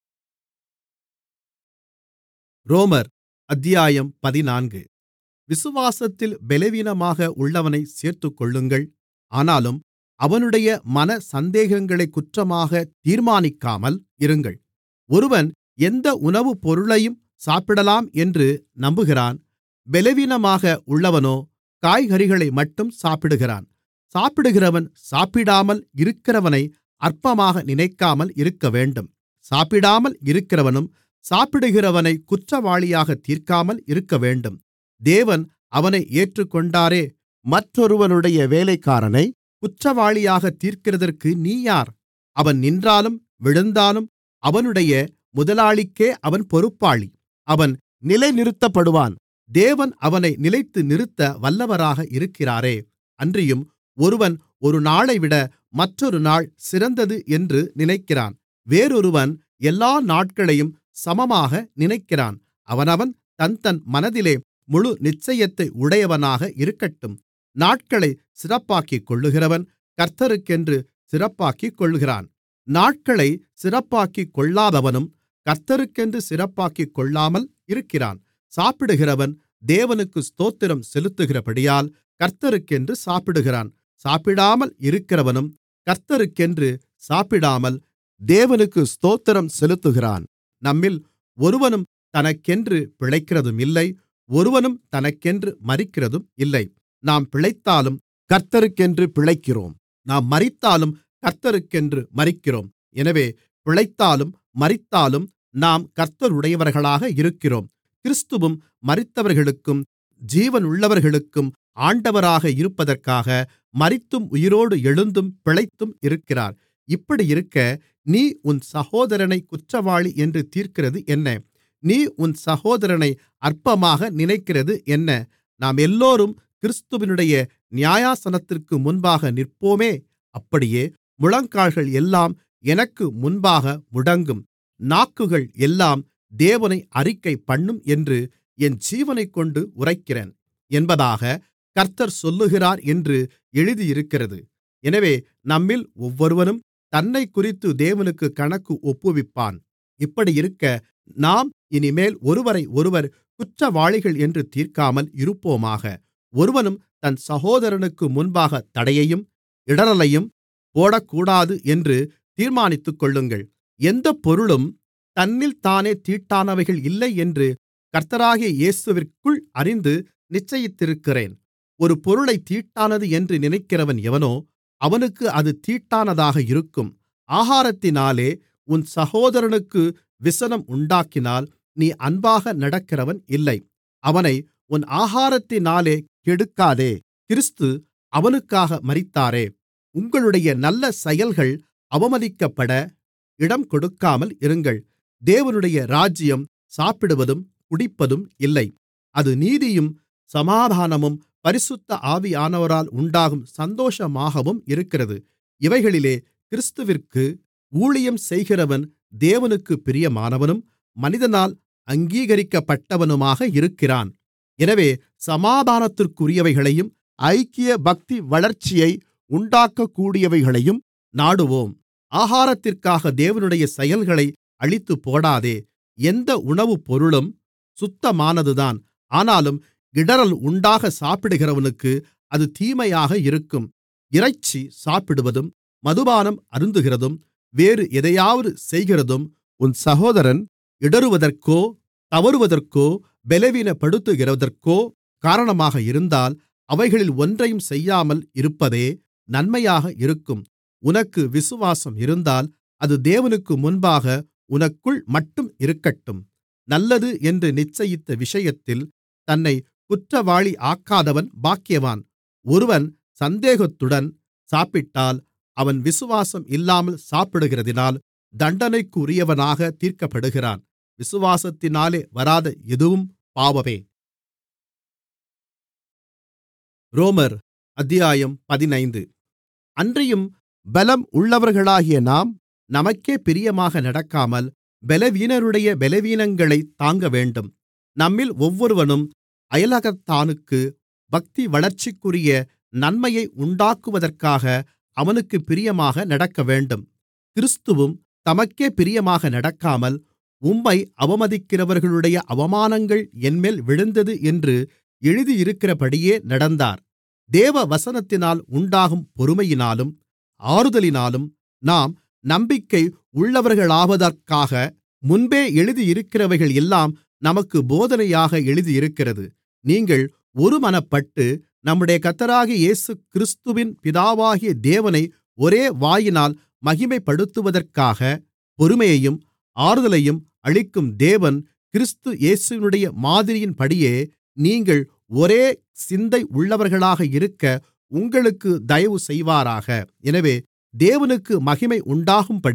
ரோமர் அத்தியாயம் பதினான்கு விசுவாசத்தில் பலவீனமாக உள்ளவனைச் சேர்த்துக்கொள்ளுங்கள் ஆனாலும் அவனுடைய மன சந்தேகங்களைக் குற்றமாகத் தீர்மானிக்காமல் இருங்கள் ஒருவன் எந்த உணவுப் பொருளையும் சாப்பிடலாம் என்று நம்புகிறான் பலவீனமாக உள்ளவனோ காய்கறிகளைமட்டும் சாப்பிடுகிறான் சாப்பிடுகிறவன் சாப்பிடாமல் இருக்கிறவனை அற்பமாக நினைக்காமல் இருக்கவேண்டும் சாப்பிடாமல் இருக்கிறவனும் சாப்பிடுகிறவனைக் குற்றவாளியாகத் தீர்க்காமல் இருக்கவேண்டும் தேவன் அவனை ஏற்றுக்கொண்டாரே மற்றொருவனுடைய வேலைக்காரனை குற்றவாளியாகத் தீர்க்கிறதற்கு நீ யார் அவன் நின்றாலும் விழுந்தாலும் அவனுடைய முதலாளிக்கே அவன் பொறுப்பாளி அவன் நிலைநிறுத்தப்படுவான் தேவன் அவனை நிலைத்து நிறுத்த வல்லவராக இருக்கிறாரே அன்றியும் ஒருவன் ஒரு நாளைவிட மற்றொரு நாள் சிறந்தது என்று நினைக்கிறான் வேறொருவன் எல்லா நாட்களையும் சமமாக நினைக்கிறான் அவனவன் தன்தன் மனதிலே முழு நிச்சயத்தை உடையவனாக இருக்கட்டும் நாட்களை சிறப்பாக்கிக் கொள்ளுகிறவன் கர்த்தருக்கென்று சிறப்பாக்கிக் கொள்ளுகிறான் நாட்களை சிறப்பாக்கிக் கொள்ளாதவனும் கர்த்தருக்கென்று சிறப்பாக்கிக் கொள்ளாமல் இருக்கிறான் சாப்பிடுகிறவன் தேவனுக்கு ஸ்தோத்திரம் செலுத்துகிறபடியால் கர்த்தருக்கென்று சாப்பிடுகிறான் சாப்பிடாமல் இருக்கிறவனும் கர்த்தருக்கென்று சாப்பிடாமல் தேவனுக்கு ஸ்தோத்திரம் செலுத்துகிறான் நம்மில் ஒருவனும் தனக்கென்று பிழைக்கிறதும் இல்லை ஒருவனும் தனக்கென்று மரிக்கிறதும் இல்லை நாம் பிழைத்தாலும் கர்த்தருக்கென்று பிழைக்கிறோம் நாம் மரித்தாலும் கர்த்தருக்கென்று மரிக்கிறோம் எனவே பிழைத்தாலும் மரித்தாலும் நாம் கர்த்தருடையவர்களாக இருக்கிறோம் கிறிஸ்துவும் மரித்தவர்களுக்கும் ஜீவனுள்ளவர்களுக்கும் ஆண்டவராக இருப்பதற்காக மரித்தும் உயிரோடு எழுந்தும் பிழைத்தும் இருக்கிறார் இப்படியிருக்க நீ உன் சகோதரனை குற்றவாளி என்று தீர்க்கிறது என்ன நீ உன் சகோதரனை அற்பமாக நினைக்கிறது என்ன நாம் எல்லோரும் கிறிஸ்துவினுடைய நியாயாசனத்திற்கு முன்பாக நிற்போமே அப்படியே முழங்கால்கள் எல்லாம் எனக்கு முன்பாக முடங்கும் நாக்குகள் எல்லாம் தேவனை அறிக்கை பண்ணும் என்று என் ஜீவனைக்கொண்டு உரைக்கிறேன் என்பதாக கர்த்தர் சொல்லுகிறார் என்று எழுதியிருக்கிறது எனவே நம்மில் ஒவ்வொருவனும் தன்னைக்குறித்து தேவனுக்கு கணக்கு ஒப்புவிப்பான் இப்படியிருக்க நாம் இனிமேல் ஒருவரை ஒருவர் குற்றவாளிகள் என்று தீர்க்காமல் இருப்போமாக ஒருவனும் தன் சகோதரனுக்கு முன்பாக தடையையும் இடறலையும் போடக்கூடாது என்று தீர்மானித்துக்கொள்ளுங்கள் எந்தப் பொருளும் தன்னில்தானே தீட்டானவைகள் இல்லை என்று கர்த்தராகிய இயேசுவிற்குள் அறிந்து நிச்சயித்திருக்கிறேன் ஒரு பொருளைத் தீட்டானது என்று நினைக்கிறவன் எவனோ அவனுக்கு அது தீட்டானதாக இருக்கும் ஆகாரத்தினாலே உன் சகோதரனுக்கு விசனம் உண்டாக்கினால் நீ அன்பாக நடக்கிறவன் இல்லை அவனை உன் ஆகாரத்தினாலே கெடுக்காதே கிறிஸ்து அவனுக்காக மரித்தாரே உங்களுடைய நல்ல செயல்கள் அவமதிக்கப்பட இடம் கொடுக்காமல் இருங்கள் தேவனுடைய ராஜ்யம் சாப்பிடுவதும் குடிப்பதும் இல்லை அது நீதியும் சமாதானமும் பரிசுத்த ஆவியானவரால் உண்டாகும் சந்தோஷமாகவும் இருக்கிறது இவைகளிலே கிறிஸ்துவிற்கு ஊழியம் செய்கிறவன் தேவனுக்கு பிரியமானவனும் மனிதனால் அங்கீகரிக்கப்பட்டவனுமாக இருக்கிறான் எனவே சமாதானத்திற்குரியவைகளையும் ஐக்கிய பக்தி வளர்ச்சியை உண்டாக்கக்கூடியவைகளையும் நாடுவோம் ஆகாரத்திற்காக தேவனுடைய செயல்களை அழித்துப்போடாதே எந்த உணவுப் பொருளும் சுத்தமானதுதான் ஆனாலும் இடறல் உண்டாக சாப்பிடுகிறவனுக்கு அது தீமையாக இருக்கும் இறைச்சி சாப்பிடுவதும் மதுபானம் அருந்துகிறதும் வேறு எதையாவது செய்கிறதும் உன் சகோதரன் இடறுவதற்கோ தவறுவதற்கோ பலவீனப்படுத்துகிறதற்கோ காரணமாக இருந்தால் அவைகளில் ஒன்றையும் செய்யாமல் இருப்பதே நன்மையாக இருக்கும் உனக்கு விசுவாசம் இருந்தால் அது தேவனுக்கு முன்பாக உனக்குள் மட்டும் இருக்கட்டும் நல்லது என்று நிச்சயித்த விஷயத்தில் தன்னை குற்றவாளி ஆக்காதவன் பாக்கியவான் ஒருவன் சந்தேகத்துடன் சாப்பிட்டால் அவன் விசுவாசம் இல்லாமல் சாப்பிடுகிறதினால் தண்டனைக்குரியவனாக தீர்க்கப்படுகிறான் விசுவாசத்தினாலே வராத எதுவும் பாவமே ரோமர் அத்தியாயம் பதினைந்து அன்றியும் பலம் உள்ளவர்களாகிய நாம் நமக்கே பிரியமாக நடக்காமல் பலவீனருடைய பலவீனங்களைத் தாங்கவேண்டும் நம்மில் ஒவ்வொருவனும் அயலகத்தானுக்கு பக்தி வளர்ச்சிக்குரிய நன்மையை உண்டாக்குவதற்காக அவனுக்கு பிரியமாக நடக்கவேண்டும் கிறிஸ்துவும் தமக்கே பிரியமாக நடக்காமல் உம்மை அவமதிக்கிறவர்களுடைய அவமானங்கள் என்மேல் விழுந்தது என்று எழுதியிருக்கிறபடியே நடந்தார் தேவ வசனத்தினால் உண்டாகும் பொறுமையினாலும் ஆறுதலினாலும் நாம் நம்பிக்கை உள்ளவர்களாவதற்காக முன்பே எழுதியிருக்கிறவைகள் எல்லாம் நமக்கு போதனையாக எழுதியிருக்கிறது நீங்கள் ஒருமனப்பட்டு நம்முடைய கர்த்தராகிய இயேசு கிறிஸ்துவின் பிதாவாகிய தேவனை ஒரே வாயினால் மகிமைப்படுத்துவதற்காக பொறுமையையும் ஆறுதலையும் அளிக்கும் தேவன் கிறிஸ்து இயேசுவினுடைய மாதிரியின்படியே நீங்கள் ஒரே சிந்தை உள்ளவர்களாக இருக்க உங்களுக்கு தயவு செய்வாராக எனவே தேவனுக்கு மகிமை உண்டாகும்படி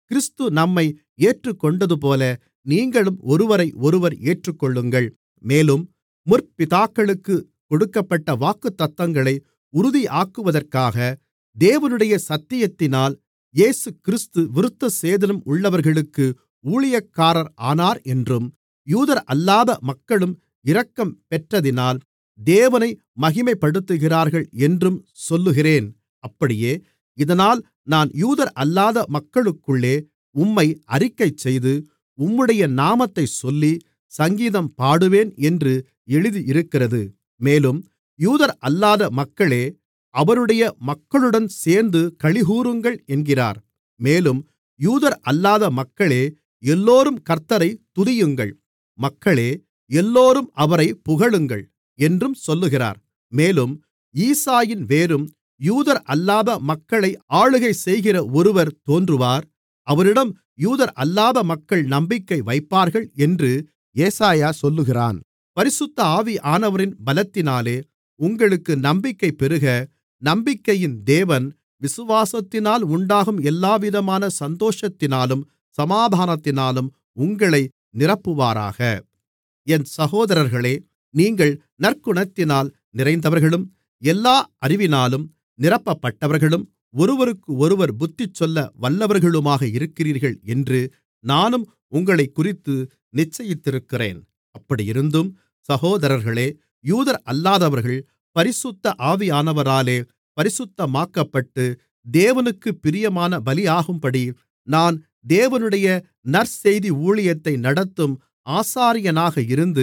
கிறிஸ்து நம்மை ஏற்றுக்கொண்டதுபோல நீங்களும் ஒருவரையொருவர் ஏற்றுக்கொள்ளுங்கள் மேலும் முற்பிதாக்களுக்குக் கொடுக்கப்பட்ட வாக்குத்தத்தங்களை உறுதியாக்குவதற்காக தேவனுடைய சத்தியத்தினால் இயேசுகிறிஸ்து விருத்தசேதனம் உள்ளவர்களுக்கு ஊழியக்காரர் ஆனார் என்றும் யூதரல்லாத மக்களும் இரக்கம் பெற்றதினால் தேவனை மகிமைப்படுத்துகிறார்கள் என்றும் சொல்லுகிறேன் அப்படியே இதனால் நான் யூதரல்லாத மக்களுக்குள்ளே உம்மை அறிக்கைசெய்து உம்முடைய நாமத்தைச் சொல்லி சங்கீதம் பாடுவேன் என்று எழுதியிருக்கிறது மேலும் யூதரல்லாத மக்களே அவருடைய மக்களுடன் சேர்ந்து களிகூருங்கள் என்கிறார் மேலும் யூதரல்லாத மக்களே எல்லோரும் கர்த்த்தரைத் துதியுங்கள் மக்களே எல்லோரும் அவரைப் புகழுங்கள் என்றும் சொல்லுகிறார் மேலும் ஈசாயின் வேரும் யூதரல்லாத மக்களை ஆளுகை செய்கிற ஒருவர் தோன்றுவார் அவரிடம் யூதரல்லாத மக்கள் நம்பிக்கை வைப்பார்கள் என்று ஏசாயா சொல்லுகிறான் பரிசுத்த ஆவியானவரின் பலத்தினாலே உங்களுக்கு நம்பிக்கை பெருக நம்பிக்கையின் தேவன் விசுவாசத்தினால் உண்டாகும் எல்லாவிதமான சந்தோஷத்தினாலும் சமாதானத்தினாலும் உங்களை நிரப்புவாராக என் சகோதரர்களே நீங்கள் நற்குணத்தினால் நிறைந்தவர்களும் எல்லா அறிவினாலும் நிரப்பப்பட்டவர்களும் ஒருவருக்கொருவர் புத்திசொல்ல வல்லவர்களுமாக இருக்கிறீர்கள் என்று நானும் உங்களைக்குறித்து நிச்சயித்திருக்கிறேன் அப்படியிருந்தும் சகோதரர்களே யூதரல்லாதவர்கள் பரிசுத்த ஆவியானவராலே பரிசுத்தமாக்கப்பட்டு தேவனுக்குப் பிரியமான பலியாகும்படி நான் தேவனுடைய நற்செய்தி ஊழியத்தை நடத்தும் ஆசாரியனாக இருந்து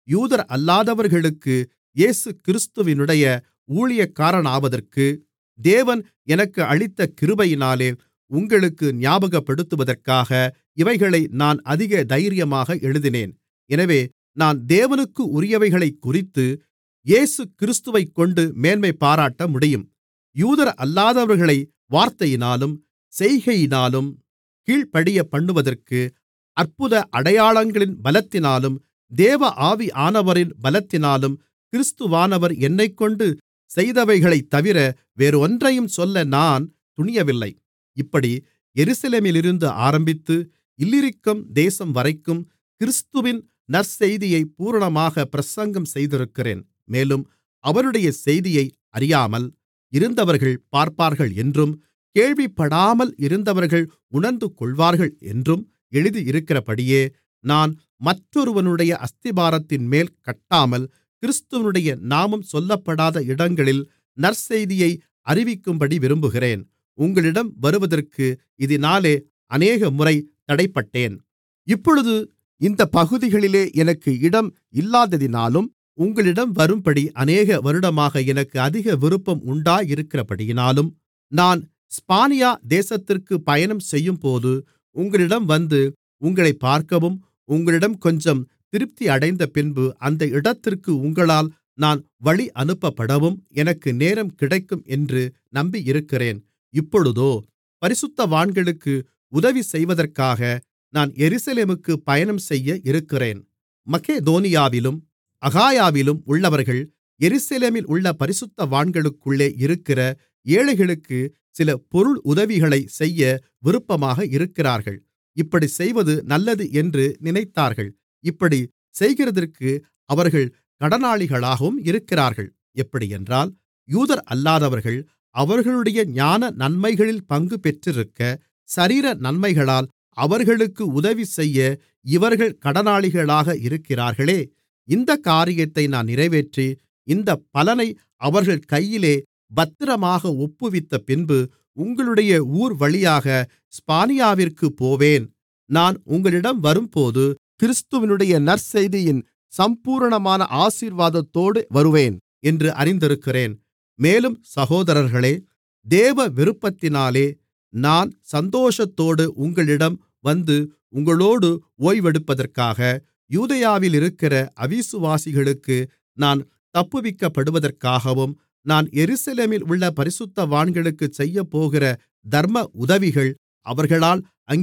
யூதரல்லாதவர்களுக்கு இயேசுகிறிஸ்துவினுடைய ஊழியக்காரனாவதற்கு தேவன் எனக்கு அளித்த கிருபையினாலே உங்களுக்கு ஞாபகப்படுத்துவதற்காக இவைகளை நான் அதிக தைரியமாக எழுதினேன் எனவே நான் தேவனுக்கு உரியவைகளைக்குறித்து இயேசுகிறிஸ்துவைக்கொண்டு மேன்மைபாராட்ட முடியும் யூதரல்லாதவர்களை வார்த்தையினாலும் செய்கையினாலும் கீழ்ப்படியப்பண்ணுவதற்கு அற்புத அடையாளங்களின் பலத்தினாலும் தேவ ஆவியானவரின் பலத்தினாலும் கிறிஸ்துவானவர் என்னைக்கொண்டு செய்தவைகளைத்தவிர வேறொன்றையும் சொல்ல நான் துணியவில்லை இப்படி எருசலேமிலிருந்து ஆரம்பித்து இல்லிரிக்கம் தேசம்வரைக்கும் கிறிஸ்துவின் நற்செய்தியைப் பூரணமாகப் பிரசங்கம் செய்திருக்கிறேன் மேலும் அவருடைய செய்தியை அறியாமல் இருந்தவர்கள் பார்ப்பார்கள் என்றும் கேள்விப்படாமல் இருந்தவர்கள் உணர்ந்துகொள்வார்கள் என்றும் எழுதியிருக்கிறபடியே நான் மற்றொருவனுடைய அஸ்திபாரத்தின்மேல் கட்டாமல் கிறிஸ்துவினுடைய நாமம் சொல்லப்படாத இடங்களில் நற்செய்தியை அறிவிக்கும்படி விரும்புகிறேன் உங்களிடம் வருவதற்கு இதினாலே அநேகமுறை தடைப்பட்டேன் இப்பொழுது இந்தப் பகுதிகளிலே எனக்கு இடம் இல்லாததினாலும் உங்களிடம் வரும்படி அநேக வருடமாக எனக்கு அதிக விருப்பம் உண்டாயிருக்கிறபடியினாலும் நான் ஸ்பானியா தேசத்திற்குப் பயணம் செய்யும்போது உங்களிடம் வந்து உங்களைப் பார்க்கவும் உங்களிடம் கொஞ்சம் திருப்தியடைந்தபின்பு அந்த இடத்திற்கு உங்களால் நான் வழி அனுப்பப்படவும் எனக்கு நேரம் கிடைக்கும் என்று நம்பியிருக்கிறேன் இப்பொழுதோ பரிசுத்தவான்களுக்கு உதவி செய்வதற்காக நான் எருசலேமுக்குப் பயணம் செய்ய இருக்கிறேன் மக்கெதோனியாவிலும் அகாயாவிலும் உள்ளவர்கள் எருசலேமில் உள்ள பரிசுத்தவான்களுக்குள்ளே இருக்கிற ஏழைகளுக்கு சில பொருள் உதவிகளைச் செய்ய விருப்பமாக இருக்கிறார்கள் இப்படிச் செய்வது நல்லது என்று நினைத்தார்கள் இப்படிச் செய்கிறதற்கு அவர்கள் கடனாளிகளாகவும் இருக்கிறார்கள் எப்படியென்றால் யூதரல்லாதவர்கள் அவர்களுடைய ஞான நன்மைகளில் பங்கு பெற்றிருக்க சரீர நன்மைகளால் அவர்களுக்கு உதவிசெய்ய இவர்கள் கடனாளிகளாக இருக்கிறார்களே இந்தக் காரியத்தை நான் நிறைவேற்றி இந்தப் பலனை அவர்கள் கையிலே பத்திரமாக ஒப்புவித்தபின்பு உங்களுடைய ஊர்வழியாக ஸ்பானியாவிற்குப் போவேன் நான் உங்களிடம் வரும்போது கிறிஸ்துவினுடைய நற்செய்தியின் சம்பூரணமான ஆசீர்வாதத்தோடு வருவேன் என்று அறிந்திருக்கிறேன் மேலும் சகோதரர்களே தேவ விருப்பத்தினாலே நான் சந்தோஷத்தோடு உங்களிடம் வந்து உங்களோடு ஓய்வெடுப்பதற்காக யூதேயாவிலிருக்கிற அவிசுவாசிகளுக்கு நான் தப்புவிக்கப்படுவதற்காகவும் நான் எருசலேமில் உள்ள பரிசுத்தவான்களுக்குச் செய்யப்போகிற தர்ம உதவிகள் அவர்களால்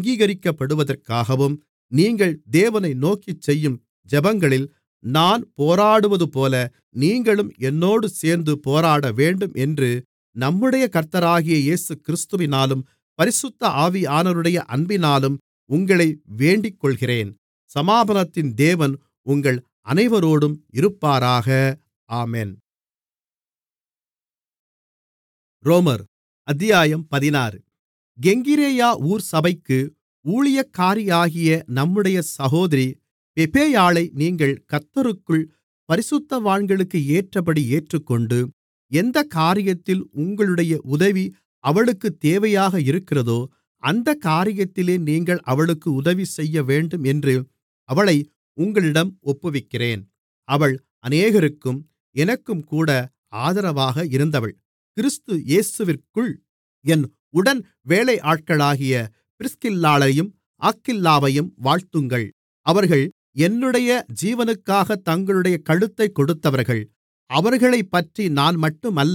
அங்கீகரிக்கப்படுவதற்காகவும் நீங்கள் தேவனை நோக்கிச் செய்யும் ஜெபங்களில் நான் போராடுவதுபோல நீங்களும் என்னோடு சேர்ந்து போராடவேண்டும் என்று நம்முடைய கர்த்தராகிய இயேசுகிறிஸ்துவினாலும் பரிசுத்த ஆவியானவருடைய அன்பினாலும் உங்களை வேண்டிக்கொள்கிறேன் சமாதானத்தின் தேவன் உங்கள் அனைவரோடும் இருப்பாராக ஆமென் ரோமர் அத்தியாயம் பதினாறு கெங்கிரேயா ஊர் சபைக்கு ஊழியக்காரியாகிய நம்முடைய சகோதரி பெபேயாளை நீங்கள் கர்த்தருக்குள் பரிசுத்தவான்களுக்கு ஏற்றபடி ஏற்றுக்கொண்டு எந்தக் காரியத்தில் உங்களுடைய உதவி அவளுக்குத் தேவையாக இருக்கிறதோ அந்தக் காரியத்திலே நீங்கள் அவளுக்கு உதவி செய்யவேண்டும் என்று அவளை உங்களிடம் ஒப்புவிக்கிறேன் அவள் அநேகருக்கும் எனக்கும்கூட ஆதரவாக இருந்தவள் கிறிஸ்து இயேசுவிற்குள் என் உடன் வேலையாட்களாகிய பிரிஸ்கில்லாளையும் ஆக்கில்லாவையும் வாழ்த்துங்கள் அவர்கள் என்னுடைய ஜீவனுக்காகத் தங்களுடைய கழுத்தைக் கொடுத்தவர்கள் அவர்களைப்பற்றி நான் மட்டுமல்ல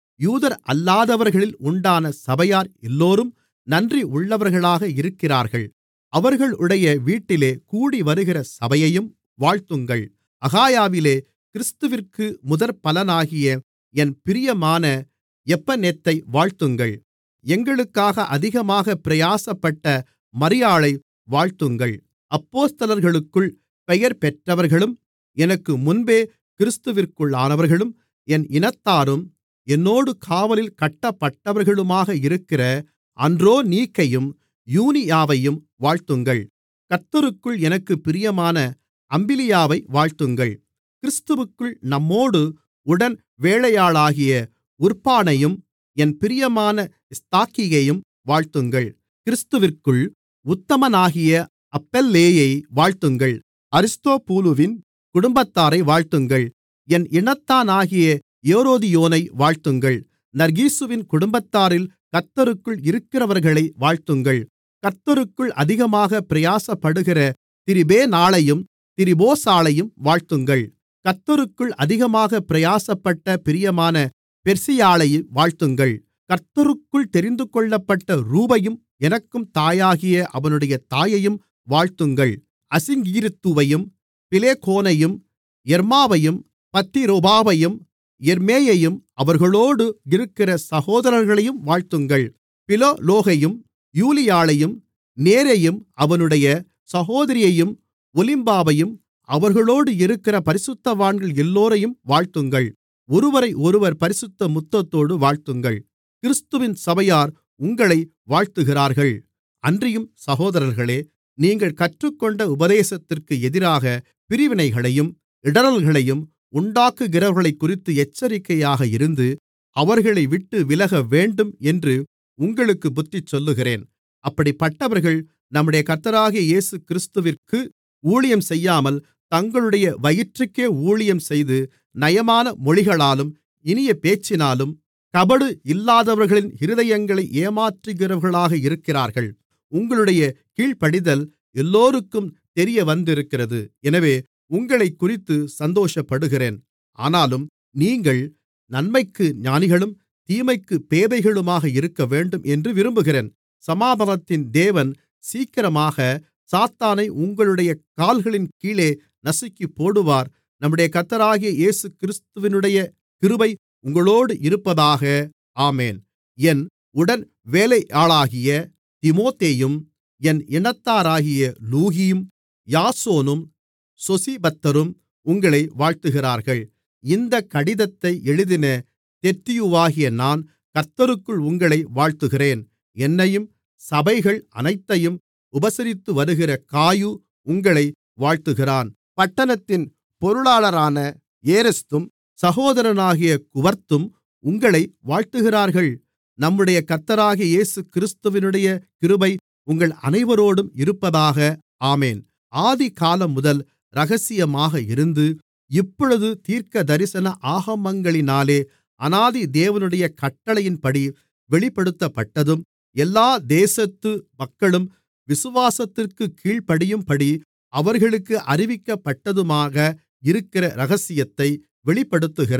யூதரல்லாதவர்களில் உண்டான சபையார் எல்லோரும் நன்றி உள்ளவர்களாக இருக்கிறார்கள் அவர்களுடைய வீட்டிலே கூடிவருகிற சபையையும் வாழ்த்துங்கள் அகாயாவிலே கிறிஸ்துவிற்கு முதற்பலனாகிய என் பிரியமான எப்பனெத்தை வாழ்த்துங்கள் எங்களுக்காக அதிகமாக பிரயாசப்பட்ட மரியாளை வாழ்த்துங்கள் அப்போஸ்தலர்களுக்குள் பெயர் பெற்றவர்களும் எனக்கு முன்பே கிறிஸ்துவிற்குள்ளானவர்களும் என் இனத்தாரும் என்னோடு காவலில் கட்டப்பட்டவர்களுமாக இருக்கிற அன்றோனீக்கையும் யூனியாவையும் வாழ்த்துங்கள் கர்த்தருக்குள் எனக்குப் பிரியமான அம்பிலியாவை வாழ்த்துங்கள் கிறிஸ்துவுக்குள் நம்மோடு உடன் வேலையாளாகிய உர்பானையும் என் பிரியமான ஸ்தாக்கியையும் வாழ்த்துங்கள் கிறிஸ்துவிற்குள் உத்தமனாகிய அப்பெல்லேயை வாழ்த்துங்கள் அரிஸ்தோபூலுவின் குடும்பத்தாரை வாழ்த்துங்கள் என் இனத்தானாகிய ஏரோதியோனை வாழ்த்துங்கள் நர்கீசுவின் குடும்பத்தாரில் கர்த்தருக்குள் இருக்கிறவர்களை வாழ்த்துங்கள் கர்த்தருக்குள் அதிகமாக பிரயாசப்படுகிற திரிபேனாளையும் திரிபோசாளையும் வாழ்த்துங்கள் கர்த்தருக்குள் அதிகமாக பிரயாசப்பட்ட பிரியமான பெர்சியாளை வாழ்த்துங்கள் கர்த்தருக்குள் தெரிந்துகொள்ளப்பட்ட ரூபையும் எனக்கும் தாயாகிய அவனுடைய தாயையும் வாழ்த்துங்கள் அசிங்கீருத்துவையும் பிலேகோனையும் எர்மாவையும் பத்திரோபாவையும் எர்மேயையும் அவர்களோடு இருக்கிற சகோதரர்களையும் வாழ்த்துங்கள் பிலோலோகையும் யூலியாளையும் நேரையும் அவனுடைய சகோதரியையும் ஒலிம்பாவையும் அவர்களோடு இருக்கிற பரிசுத்தவான்கள் எல்லோரையும் வாழ்த்துங்கள் ஒருவரையொருவர் பரிசுத்த முத்தத்தோடு வாழ்த்துங்கள் கிறிஸ்துவின் சபையார் உங்களை வாழ்த்துகிறார்கள் அன்றியும் சகோதரர்களே நீங்கள் கற்றுக்கொண்ட உபதேசத்திற்கு எதிராக பிரிவினைகளையும் இடறல்களையும் உண்டாக்குகிறவர்களைக்குறித்து எச்சரிக்கையாக இருந்து அவர்களை விட்டு விலகவேண்டும் என்று உங்களுக்கு புத்திசொல்லுகிறேன் அப்படிப்பட்டவர்கள் நம்முடைய கர்த்தராகிய இயேசு கிறிஸ்துவிற்கு ஊழியம் செய்யாமல் தங்களுடைய வயிற்றுக்கே ஊழியம் செய்து நயமான மொழிகளாலும் இனிய பேச்சினாலும் கபடு இல்லாதவர்களின் இருதயங்களை ஏமாற்றுகிறவர்களாக இருக்கிறார்கள் உங்களுடைய கீழ்ப்படிதல் எல்லோருக்கும் தெரியவந்திருக்கிறது எனவே உங்களைக்குறித்து சந்தோஷப்படுகிறேன் ஆனாலும் நீங்கள் நன்மைக்கு ஞானிகளும் தீமைக்கு பேதைகளுமாக இருக்கவேண்டும் என்று விரும்புகிறேன் சமாதானத்தின் தேவன் சீக்கிரமாக சாத்தானை உங்களுடைய கால்களின் கீழே நசுக்கிப்போடுவார் நம்முடைய கர்த்தராகிய இயேசு கிறிஸ்துவினுடைய கிருபை உங்களோடு இருப்பதாக ஆமென் என் உடன் வேலையாளாகிய தீமோத்தேயும் என் இனத்தாராகிய லூகியும் யாசோனும் சொசிபத்தரும் உங்களை வாழ்த்துகிறார்கள் இந்தக் கடிதத்தை எழுதின தெர்தியுவாகிய நான் கர்த்தருக்குள் உங்களை வாழ்த்துகிறேன் என்னையும் சபைகள் அனைத்தையும் உபசரித்துவருகிற காயு உங்களை வாழ்த்துகிறான் பட்டணத்தின் பொருளாளரான ஏரஸ்தும் சகோதரனாகிய குவர்த்தும் உங்களை வாழ்த்துகிறார்கள் நம்முடைய கர்த்தராகிய இயேசு கிறிஸ்துவினுடைய கிருபை உங்கள் அனைவரோடும் இருப்பதாக ஆமென் ஆதிகாலமுதல் இரகசியமாக இருந்து இப்பொழுது தீர்க்கதரிசன ஆகமங்களினாலே அநாதி தேவனுடைய கட்டளையின்படி வெளிப்படுத்தப்பட்டதும் எல்லா தேசத்து மக்களும் விசுவாசத்திற்குக் கீழ்ப்படியும்படி அவர்களுக்கு அறிவிக்கப்பட்டதுமாக இருக்கிற இரகசியத்தை வெளிப்படுத்துகிற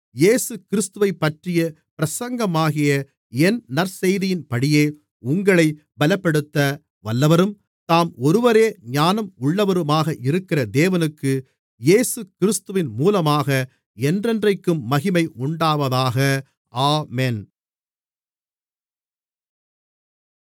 இயேசுகிறிஸ்துவைப்பற்றிய பிரசங்கமாகிய என் நற்செய்தியின்படியே உங்களை பலப்படுத்த வல்லவரும் தாம் ஒருவரே ஞானம் உள்ளவருமாக இருக்கிற தேவனுக்கு இயேசுகிறிஸ்துவின் மூலமாக என்றென்றைக்கும் மகிமை உண்டாவதாக ஆமென்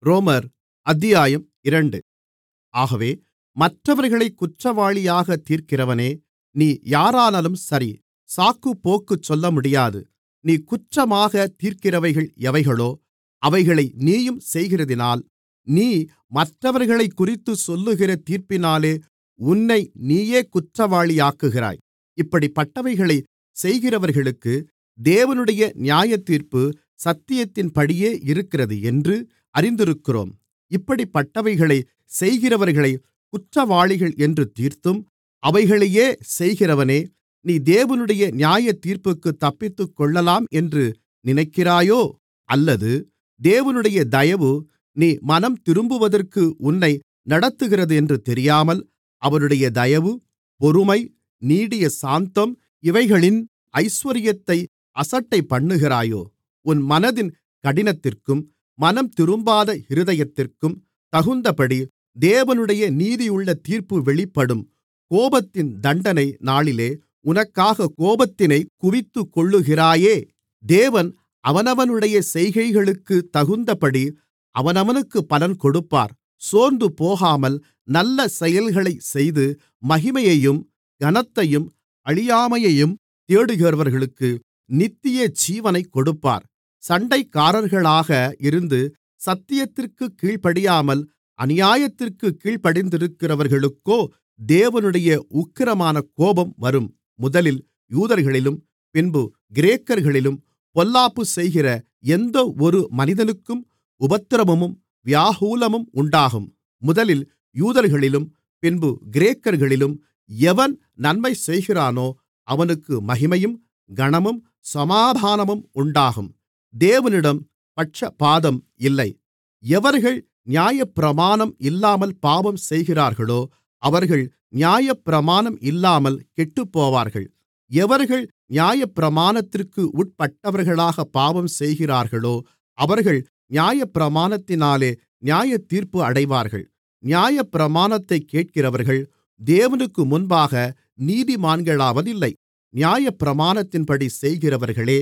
ரோமர் அத்தியாயம் இரண்டு ஆகவே மற்றவர்களைக் குற்றவாளியாகத் தீர்க்கிறவனே நீ யாரானாலும் சரி சாக்குப்போக்கு சொல்லமுடியாது நீ குற்றமாகத் தீர்க்கிறவைகள் எவைகளோ அவைகளை நீயும் செய்கிறதினால் நீ மற்றவர்களைக்குறித்துச் சொல்லுகிற தீர்ப்பினாலே உன்னை நீயே குற்றவாளியாக்குகிறாய் இப்படிப்பட்டவைகளைச் செய்கிறவர்களுக்கு தேவனுடைய நியாயத்தீர்ப்பு சத்தியத்தின்படியே இருக்கிறது என்று அறிந்திருக்கிறோம் இப்படிப்பட்டவைகளைச் செய்கிறவர்களைக் குற்றவாளிகள் என்று தீர்த்தும் அவைகளையே செய்கிறவனே நீ தேவனுடைய நியாயத்தீர்ப்புக்குத் தப்பித்துக்கொள்ளலாம் என்று நினைக்கிறாயோ அல்லது தேவனுடைய தயவு நீ மனம் திரும்புவதற்கு உன்னை நடத்துகிறதென்று தெரியாமல் அவருடைய தயவு பொறுமை நீடிய சாந்தம் இவைகளின் ஐசுவரியத்தை அசட்டைபண்ணுகிறாயோ உன் மனதின் கடினத்திற்கும் மனம் திரும்பாத இருதயத்திற்கும் தகுந்தபடி தேவனுடைய நீதியுள்ள தீர்ப்பு வெளிப்படும் கோபத்தின் தண்டனை நாளிலே உனக்காகக் கோபத்தினைக் குவித்துக்கொள்ளுகிறாயே தேவன் அவனவனுடைய செய்கைகளுக்குத் தகுந்தபடி அவனவனுக்குப் பலன் கொடுப்பார் சோர்ந்து போகாமல் நல்ல செயல்களைச் செய்து மகிமையையும் கனத்தையும் அழியாமையையும் தேடுகிறவர்களுக்கு நித்தியஜீவனைக் கொடுப்பார் சண்டைக்காரர்களாக இருந்து சத்தியத்திற்குக் கீழ்ப்படியாமல் அநியாயத்திற்குக் கீழ்ப்படிந்திருக்கிறவர்களுக்கோ தேவனுடைய உக்கிரமான கோபம் வரும் முதலில் யூதர்களிலும் பின்பு கிரேக்கர்களிலும் பொல்லாப்பு செய்கிற எந்தவொரு மனிதனுக்கும் உபத்திரவமும் வியாகுலமும் உண்டாகும் முதலில் யூதர்களிலும் பின்பு கிரேக்கர்களிலும் எவன் நன்மை செய்கிறானோ அவனுக்கு மகிமையும் கனமும் சமாதானமும் உண்டாகும் தேவனிடம் பட்சபாதம் இல்லை எவர்கள் நியாயப்பிரமாணம் இல்லாமல் பாவம் செய்கிறார்களோ அவர்கள் நியாயப்பிரமாணம் இல்லாமல் கெட்டுப்போவார்கள் எவர்கள் நியாயப்பிரமாணத்திற்கு உட்பட்டவர்களாக பாவம் செய்கிறார்களோ அவர்கள் நியாயப்பிரமாணத்தினாலே நியாயத்தீர்ப்பு அடைவார்கள் நியாயப்பிரமாணத்தைக் கேட்கிறவர்கள் தேவனுக்கு முன்பாக நீதிமான்களாவதில்லை நியாயப்பிரமாணத்தின்படி செய்கிறவர்களே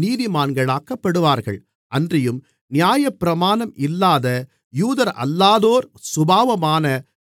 நீதிமான்களாக்கப்படுவார்கள் அன்றியும் நியாயப்பிரமாணம் இல்லாத யூதரல்லாதோர் சுபாவமான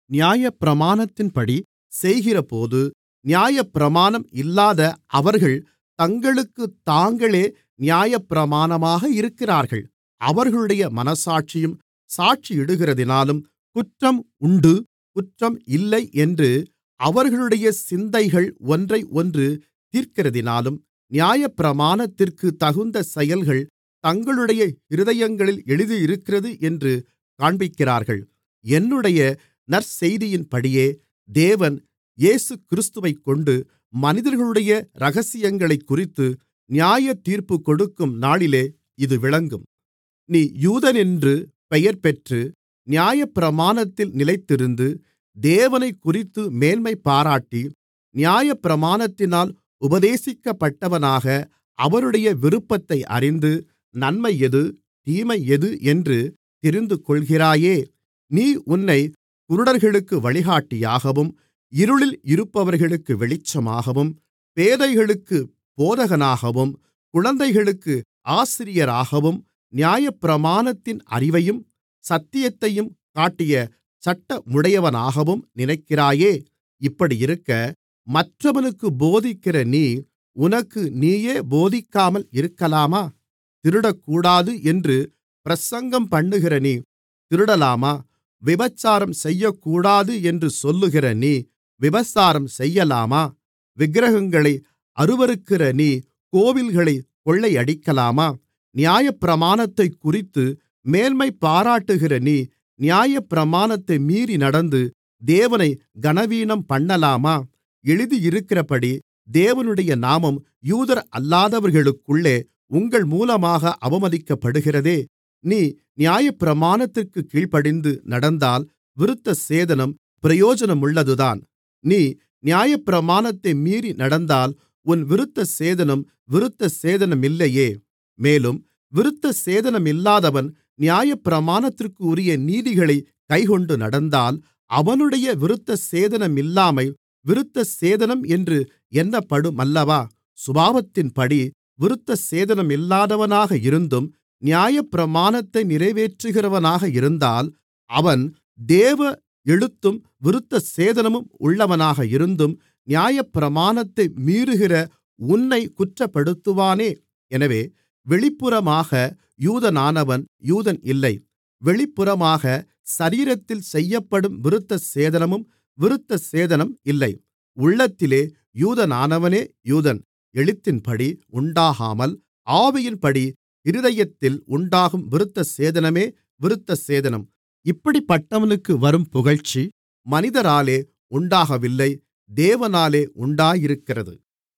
நியாயப்பிரமாணத்தின்படி செய்கிறபோது நியாயப்பிரமாணம் இல்லாத அவர்கள் தங்களுக்குத் தாங்களே நியாயப்பிரமாணமாக இருக்கிறார்கள் அவர்களுடைய மனச்சாட்சியும் சாட்சியிடுகிறதினாலும் குற்றம் உண்டு குற்றம் இல்லை என்று அவர்களுடைய சிந்தைகள் ஒன்றையொன்று தீர்க்கிறதினாலும் நியாயப்பிரமாணத்திற்குத் தகுந்த செயல்கள் தங்களுடைய இருதயங்களில் எழுதியிருக்கிறது என்று காண்பிக்கிறார்கள் என்னுடைய நற்செய்தியின்படியே தேவன் இயேசுகிறிஸ்துவைக்கொண்டு மனிதர்களுடைய இரகசியங்களைக்குறித்து நியாயத்தீர்ப்பு கொடுக்கும் நாளிலே இது விளங்கும் நீ யூதனென்று பெயர்பெற்று நியாயப்பிரமாணத்தில் நிலைத்திருந்து தேவனைக்குறித்து மேன்மைபாராட்டி நியாயப்பிரமாணத்தினால் உபதேசிக்கப்பட்டவனாக அவருடைய விருப்பத்தை அறிந்து நன்மை எது தீமை எது என்று தெரிந்துகொள்கிறாயே நீ உன்னைக் குருடர்களுக்கு வழிகாட்டியாகவும் இருளில் இருப்பவர்களுக்கு வெளிச்சமாகவும் பேதைகளுக்குப் போதகனாகவும் குழந்தைகளுக்கு ஆசிரியராகவும் நியாயப்பிரமாணத்தின் அறிவையும் சத்தியத்தையும் காட்டிய சட்டமுடையவனாகவும் நினைக்கிறாயே இப்படியிருக்க மற்றவனுக்குப் போதிக்கிற நீ உனக்கு நீயே போதிக்காமல் இருக்கலாமா திருடக்கூடாது என்று பிரசங்கம்பண்ணுகிற நீ திருடலாமா விபசாரம் செய்யக்கூடாது என்று சொல்லுகிற நீ விபசாரம் செய்யலாமா விக்கிரகங்களை அருவருக்கிற நீ கோவில்களைக் கொள்ளையடிக்கலாமா நியாயப்பிரமாணத்தைக்குறித்து மேன்மை பாராட்டுகிற நீ நியாயப்பிரமாணத்தை மீறி நடந்து தேவனை கனவீனம் பண்ணலாமா எழுதியிருக்கிறபடி தேவனுடைய நாமம் யூதர் அல்லாதவர்களுக்குள்ளே உங்கள் மூலமாக அவமதிக்கப்படுகிறதே நீ நியாயப்பிரமாணத்திற்குக் கீழ்ப்படிந்து நடந்தால் விருத்தசேதனம் பிரயோஜனமுள்ளதுதான் நீ நியாயப்பிரமாணத்தை மீறி நடந்தால் உன் விருத்தசேதனம் விருத்தசேதனமில்லையே மேலும் விருத்தசேதனமில்லாதவன் நியாயப்பிரமாணத்திற்குரிய நீதிகளைக் கைக்கொண்டு நடந்தால் அவனுடைய விருத்தசேதனமில்லாமை விருத்தசேதனம் என்று எண்ணப்படுமல்லவா சுபாவத்தின்படி விருத்தசேதனமில்லாதவனாக இருந்தும் நியாயப்பிரமாணத்தை நிறைவேற்றுகிறவனாக இருந்தால் அவன் தேவ எழுத்தும் விருத்தசேதனமும் உள்ளவனாக இருந்தும் நியாயப்பிரமாணத்தை மீறுகிற உன்னைக் குற்றப்படுத்துவானே எனவே வெளிப்புறமாக யூதனானவன் யூதன் இல்லை வெளிப்புறமாக சரீரத்தில் செய்யப்படும் விருத்தசேதனமும் விருத்தசேதனம் இல்லை உள்ளத்திலே யூதனானவனே யூதன் எழுத்தின்படி உண்டாகாமல் ஆவியின்படி இருதயத்தில் உண்டாகும் விருத்தசேதனமே விருத்தசேதனம் இப்படிப்பட்டவனுக்கு வரும் புகழ்ச்சி மனிதராலே உண்டாகவில்லை தேவனாலே உண்டாயிருக்கிறது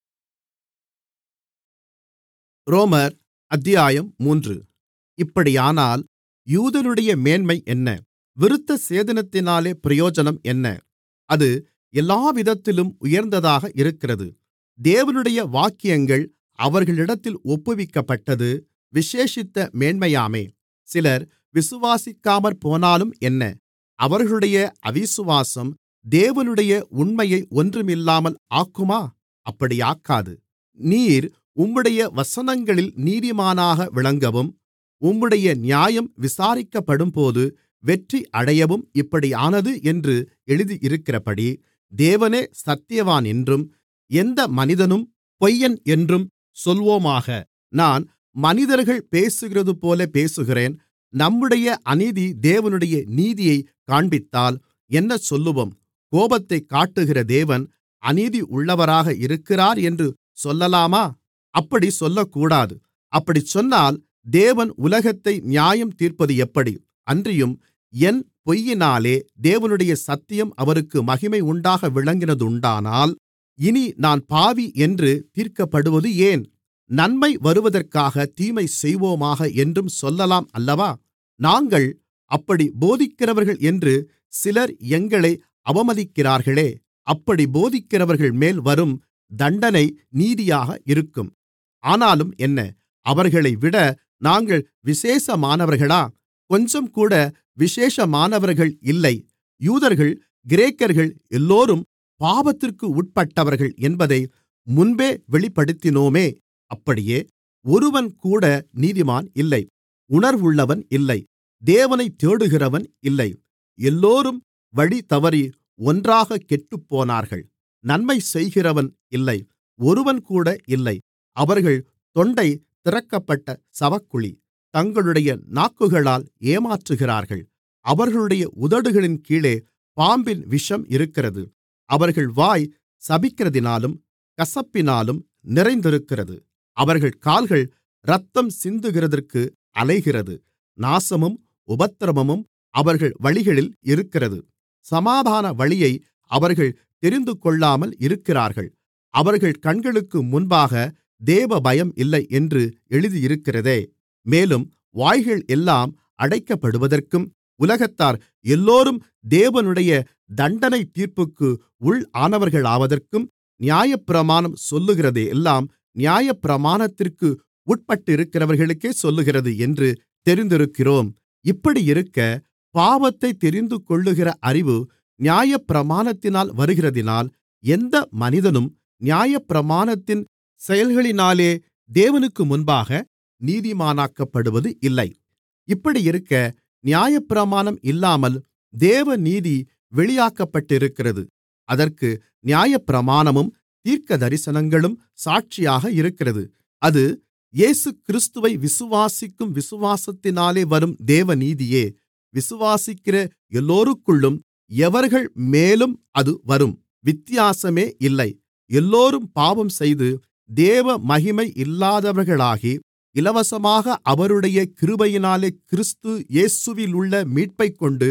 ரோமர் அத்தியாயம் மூன்று இப்படியானால் யூதனுடைய மேன்மை என்ன விருத்தசேதனத்தினாலே பிரயோஜனம் என்ன அது எல்லாவிதத்திலும் உயர்ந்ததாக இருக்கிறது தேவனுடைய வாக்கியங்கள் அவர்களிடத்தில் ஒப்புவிக்கப்பட்டது விசேஷித்த மேன்மையாமே சிலர் விசுவாசிக்காமற்போனாலும் என்ன அவர்களுடைய அவிசுவாசம் தேவனுடைய உண்மையை ஒன்றுமில்லாமல் ஆக்குமா அப்படியாக்காது நீர் உம்முடைய வசனங்களில் நீதிமானாக விளங்கவும் உம்முடைய நியாயம் விசாரிக்கப்படும்போது வெற்றி அடையவும் இப்படியானது என்று எழுதியிருக்கிறபடி தேவனே சத்தியவான் என்றும் எந்த மனிதனும் பொய்யன் என்றும் சொல்வோமாக நான் மனிதர்கள் பேசுகிறதுபோல பேசுகிறேன் நம்முடைய அநீதி தேவனுடைய நீதியை காண்பித்தால் என்ன சொல்லுவோம் கோபத்தைக் காட்டுகிற தேவன் அநீதி உள்ளவராக இருக்கிறார் என்று சொல்லலாமா அப்படி சொல்லக்கூடாது அப்படிச் சொன்னால் தேவன் உலகத்தை நியாயம் தீர்ப்பது எப்படி அன்றியும் என் பொய்யினாலே தேவனுடைய சத்தியம் அவருக்கு மகிமை உண்டாக விளங்கினதுண்டானால் இனி நான் பாவி என்று தீர்க்கப்படுவது ஏன் நன்மை வருவதற்காக தீமை செய்வோமாக என்றும் சொல்லலாம் அல்லவா நாங்கள் அப்படி போதிக்கிறவர்கள் என்று சிலர் எங்களை அவமதிக்கிறார்களே அப்படி போதிக்கிறவர்கள் மேல் வரும் தண்டனை நீதியாக இருக்கும் ஆனாலும் என்ன அவர்களைவிட நாங்கள் விசேஷமானவர்களா கொஞ்சம்கூட விசேஷமானவர்கள் இல்லை யூதர்கள் கிரேக்கர்கள் எல்லோரும் பாவத்திற்கு உட்பட்டவர்கள் என்பதை முன்பே வெளிப்படுத்தினோமே அப்படியே ஒருவன்கூட நீதிமான் இல்லை உணர்வுள்ளவன் இல்லை தேவனைத் தேடுகிறவன் இல்லை எல்லோரும் வழி தவறி ஒன்றாகக் கெட்டுப்போனார்கள் நன்மை செய்கிறவன் இல்லை ஒருவன்கூட இல்லை அவர்கள் தொண்டை திறக்கப்பட்ட சவக்குழி தங்களுடைய நாக்குகளால் ஏமாற்றுகிறார்கள் அவர்களுடைய உதடுகளின் கீழே பாம்பின் விஷம் இருக்கிறது அவர்கள் வாய் சபிக்கிறதினாலும் கசப்பினாலும் நிறைந்திருக்கிறது அவர்கள் கால்கள் இரத்தம் சிந்துகிறதற்கு அலைகிறது நாசமும் உபத்திரவமும் அவர்கள் வழிகளில் இருக்கிறது சமாதான வழியை அவர்கள் தெரிந்துகொள்ளாமல் இருக்கிறார்கள் அவர்கள் கண்களுக்கு முன்பாக தேவபயம் இல்லை என்று எழுதியிருக்கிறதே மேலும் வாய்கள் எல்லாம் அடைக்கப்படுவதற்கும் உலகத்தார் எல்லோரும் தேவனுடைய தண்டனை தீர்ப்புக்கு உள் ஆனவர்களாவதற்கும் நியாயப்பிரமாணம் சொல்லுகிறதெல்லாம் நியாயப்பிரமாணத்திற்கு உட்பட்டிருக்கிறவர்களுக்கே சொல்லுகிறது என்று தெரிந்திருக்கிறோம் இப்படியிருக்க பாவத்தைத் தெரிந்துகொள்ளுகிற அறிவு நியாயப்பிரமாணத்தினால் வருகிறதினால் எந்த மனிதனும் நியாயப்பிரமாணத்தின் செயல்களினாலே தேவனுக்கு முன்பாக நீதிமானாக்கப்படுவது இல்லை இப்படியிருக்க நியாயப்பிரமாணம் இல்லாமல் தேவநீதி வெளியாக்கப்பட்டிருக்கிறது அதற்கு நியாயப்பிரமாணமும் தீர்க்கதரிசனங்களும் சாட்சியாக இருக்கிறது அது இயேசுகிறிஸ்துவை விசுவாசிக்கும் விசுவாசத்தினாலே வரும் தேவநீதியே விசுவாசிக்கிற எல்லோருக்குள்ளும் எவர்கள் மேலும் அது வரும் வித்தியாசமே இல்லை எல்லோரும் பாவம்செய்து தேவ மகிமை இல்லாதவர்களாகி இலவசமாக அவருடைய கிருபையினாலே கிறிஸ்து இயேசுவிலுள்ள மீட்பைக்கொண்டு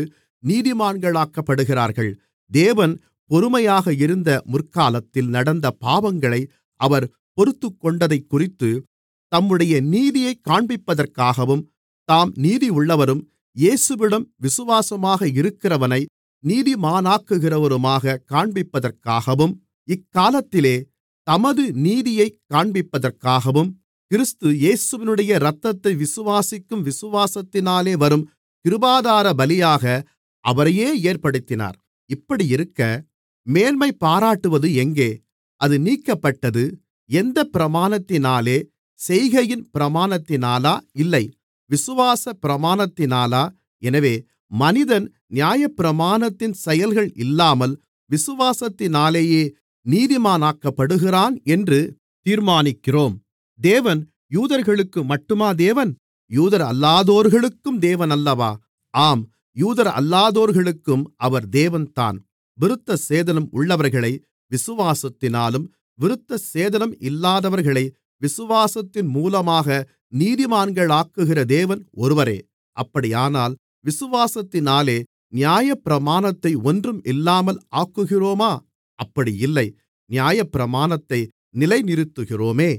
நீதிமான்களாக்கப்படுகிறார்கள் தேவன் பொறுமையாக இருந்த முற்காலத்தில் நடந்த பாவங்களை அவர் பொறுத்துக்கொண்டதைக்குறித்து தம்முடைய நீதியைக் காண்பிப்பதற்காகவும் தாம் நீதியுள்ளவரும் இயேசுவிடம் விசுவாசமாக இருக்கிறவனை நீதிமானாக்குகிறவருமாகக் காண்பிப்பதற்காகவும் இக்காலத்திலே தமது நீதியைக் காண்பிப்பதற்காகவும் கிறிஸ்து இயேசுவினுடைய இரத்தத்தை விசுவாசிக்கும் விசுவாசத்தினாலே வரும் கிருபாதார பலியாக அவரையே ஏற்படுத்தினார் இப்படியிருக்க மேன்மை பாராட்டுவது எங்கே அது நீக்கப்பட்டது எந்தப் பிரமாணத்தினாலே செய்கையின் பிரமாணத்தினாலா இல்லை விசுவாச பிரமாணத்தினாலா எனவே மனிதன் நியாயப்பிரமாணத்தின் செயல்கள் இல்லாமல் விசுவாசத்தினாலேயே நீதிமானாக்கப்படுகிறான் என்று தீர்மானிக்கிறோம் தேவன் யூதர்களுக்கு மட்டுமா தேவன் யூதரல்லாதோர்களுக்கும் தேவன் அல்லவா ஆம் யூதரல்லாதோர்களுக்கும் அவர் தேவன்தான் விருத்தசேதனம் உள்ளவர்களை விசுவாசத்தினாலும் விருத்தசேதனம் இல்லாதவர்களை விசுவாசத்தின் மூலமாக நீதிமான்களாக்குகிற தேவன் ஒருவரே அப்படியானால் விசுவாசத்தினாலே நியாயப்பிரமாணத்தை ஒன்றும் இல்லாமல் ஆக்குகிறோமா அப்படி இல்லை நியாயப்பிரமாணத்தை நிலைநிறுத்துகிறோமே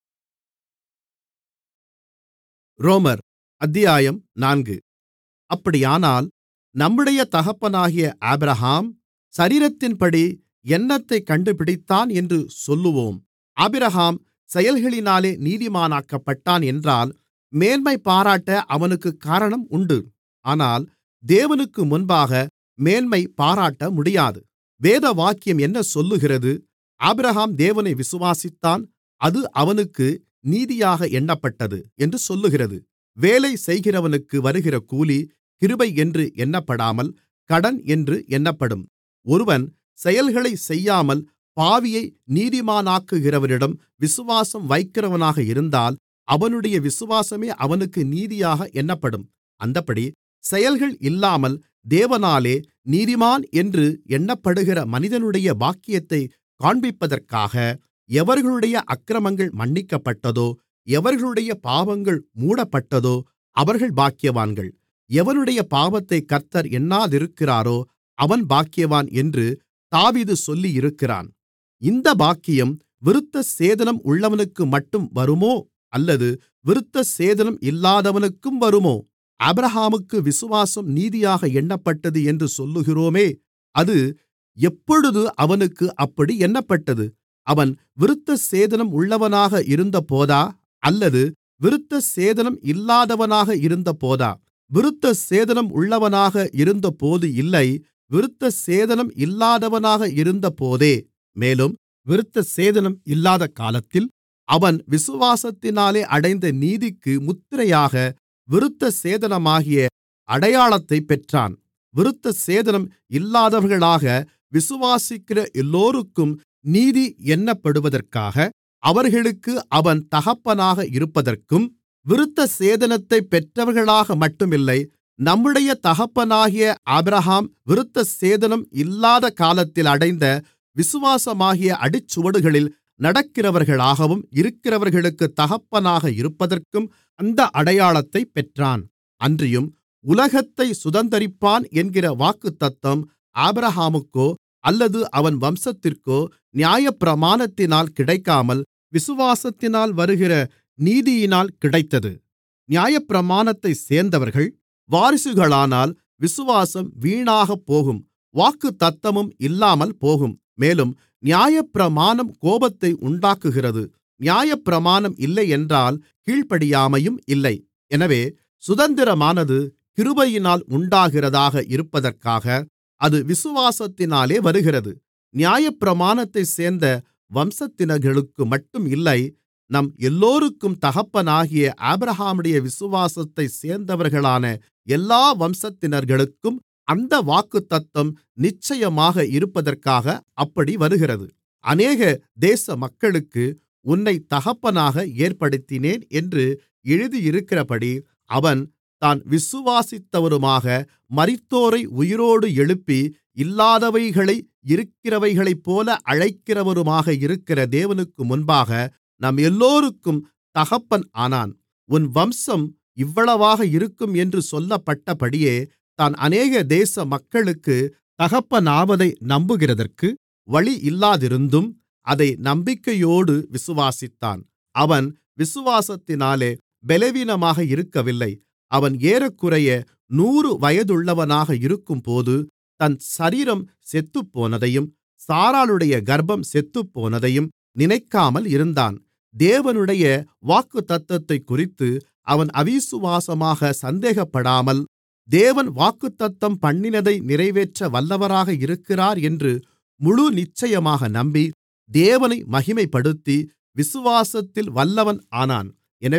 ரோமர் அத்தியாயம் நான்கு அப்படியானால் நம்முடைய தகப்பனாகிய ஆபிரகாம் சரீரத்தின்படி என்னத்தைக் கண்டுபிடித்தான் என்று சொல்லுவோம் ஆபிரகாம் செயல்களினாலே நீதிமானாக்கப்பட்டான் என்றால் மேன்மை பாராட்ட அவனுக்குக் காரணம் உண்டு ஆனால் தேவனுக்கு முன்பாக மேன்மை பாராட்ட முடியாது வேதவாக்கியம் என்ன சொல்லுகிறது ஆபிரகாம் தேவனை விசுவாசித்தான் அது அவனுக்கு நீதியாக எண்ணப்பட்டது என்று சொல்லுகிறது வேலை செய்கிறவனுக்கு வருகிற கூலி கிருபை என்று எண்ணப்படாமல் கடன் என்று எண்ணப்படும் ஒருவன் செயல்களைச் செய்யாமல் பாவியை நீதிமானாக்குகிறவரிடம் விசுவாசம் வைக்கிறவனாக இருந்தால் அவனுடைய விசுவாசமே அவனுக்கு நீதியாக எண்ணப்படும் அந்தப்படி செயல்கள் இல்லாமல் தேவனாலே நீதிமான் என்று எண்ணப்படுகிற மனிதனுடைய பாக்கியத்தைக் காண்பிப்பதற்காக எவர்களுடைய அக்கிரமங்கள் மன்னிக்கப்பட்டதோ எவர்களுடைய பாவங்கள் மூடப்பட்டதோ அவர்கள் பாக்கியவான்கள் எவனுடைய பாவத்தைக் கர்த்தர் எண்ணாதிருக்கிறாரோ அவன் பாக்கியவான் என்று தாவீது சொல்லியிருக்கிறான் இந்த பாக்கியம் விருத்தசேதனம் உள்ளவனுக்கு மட்டும் வருமோ அல்லது விருத்தசேதனம் இல்லாதவனுக்கும் வருமோ ஆபிரகாமுக்கு விசுவாசம் நீதியாக எண்ணப்பட்டது என்று சொல்லுகிறோமே அது எப்பொழுது அவனுக்கு அப்படி எண்ணப்பட்டது அவன் விருத்தசேதனம் உள்ளவனாக இருந்தபோதா அல்லது விருத்தசேதனம் இல்லாதவனாக இருந்தபோதா விருத்தசேதனம் உள்ளவனாக இருந்தபோது இல்லை விருத்தசேதனம் இல்லாதவனாக இருந்தபோதே மேலும் விருத்தசேதனம் இல்லாத காலத்தில் அவன் விசுவாசத்தினாலே அடைந்த நீதிக்கு முத்திரையாக விருத்தசேதனமாகிய அடையாளத்தைப் பெற்றான் விருத்தசேதனம் இல்லாதவர்களாக விசுவாசிக்கிற எல்லோருக்கும் நீதி எண்ணப்படுவதற்காக அவர்களுக்கு அவன் தகப்பனாக இருப்பதற்கும் விருத்தசேதனத்தைப் பெற்றவர்களாக மட்டுமில்லை நம்முடைய தகப்பனாகிய ஆபிரகாம் விருத்தசேதனம் இல்லாத காலத்தில் அடைந்த விசுவாசமாகிய அடிச்சுவடுகளில் நடக்கிறவர்களாகவும் இருக்கிறவர்களுக்கு தகப்பனாக இருப்பதற்கும் அந்த அடையாளத்தைப் பெற்றான் அன்றியும் உலகத்தை சுதந்தரிப்பான் என்கிற வாக்குத்தத்தம் ஆபிரகாமுக்கோ அல்லது அவன் வம்சத்திற்கோ நியாயப்பிரமாணத்தினால் கிடைக்காமல் விசுவாசத்தினால் வருகிற நீதியினால் கிடைத்தது நியாயப்பிரமாணத்தைச் சேர்ந்தவர்கள் வாரிசுகளானால் விசுவாசம் வீணாகப்போகும் வாக்குத்தத்தமும் இல்லாமல் போகும் மேலும் நியாயப்பிரமாணம் கோபத்தை உண்டாக்குகிறது நியாயப்பிரமாணம் இல்லையென்றால் கீழ்ப்படியாமையும் இல்லை எனவே சுதந்திரமானது கிருபையினால் உண்டாகிறதாக இருப்பதற்காக அது விசுவாசத்தினாலே வருகிறது நியாயப்பிரமாணத்தைச் சேர்ந்த வம்சத்தினர்களுக்கு மட்டும் இல்லை நம் எல்லோருக்கும் தகப்பனாகிய ஆபிரகாமுடைய விசுவாசத்தைச் சேர்ந்தவர்களான எல்லா வம்சத்தினர்களுக்கும் அந்த வாக்குத்தத்தம் நிச்சயமாக இருப்பதற்காக அப்படி வருகிறது அநேக தேச மக்களுக்கு உன்னை தகப்பனாக ஏற்படுத்தினேன் என்று எழுதியிருக்கிறபடி அவன் தான் விசுவாசித்தவருமாக மரித்தோரை உயிரோடு எழுப்பி இல்லாதவைகளை இருக்கிறவைகளைப்போல அழைக்கிறவருமாக இருக்கிற தேவனுக்கு முன்பாக நம் எல்லோருக்கும் தகப்பன் ஆனான் உன் வம்சம் இவ்வளவாக இருக்கும் என்று சொல்லப்பட்டபடியே தான் அநேக தேச மக்களுக்கு தகப்பனாவதை நம்புகிறதற்கு வழி இல்லாதிருந்தும் அதை நம்பிக்கையோடு விசுவாசித்தான் அவன் விசுவாசத்தினாலே பலவீனமாக இருக்கவில்லை அவன் ஏறக்குறைய நூறு வயதுள்ளவனாக இருக்கும்போது தன் சரீரம் செத்துப்போனதையும் சாராளுடைய கர்ப்பம் செத்துப்போனதையும் நினைக்காமல் இருந்தான் தேவனுடைய வாக்குத்தத்தத்தைக்குறித்து அவன் அவிசுவாசமாக சந்தேகப்படாமல் தேவன் வாக்குத்தத்தம் பண்ணினதை நிறைவேற்ற வல்லவராக இருக்கிறார் என்று முழு நிச்சயமாக நம்பி தேவனை மகிமைப்படுத்தி விசுவாசத்தில் வல்லவன் ஆனான் எனவே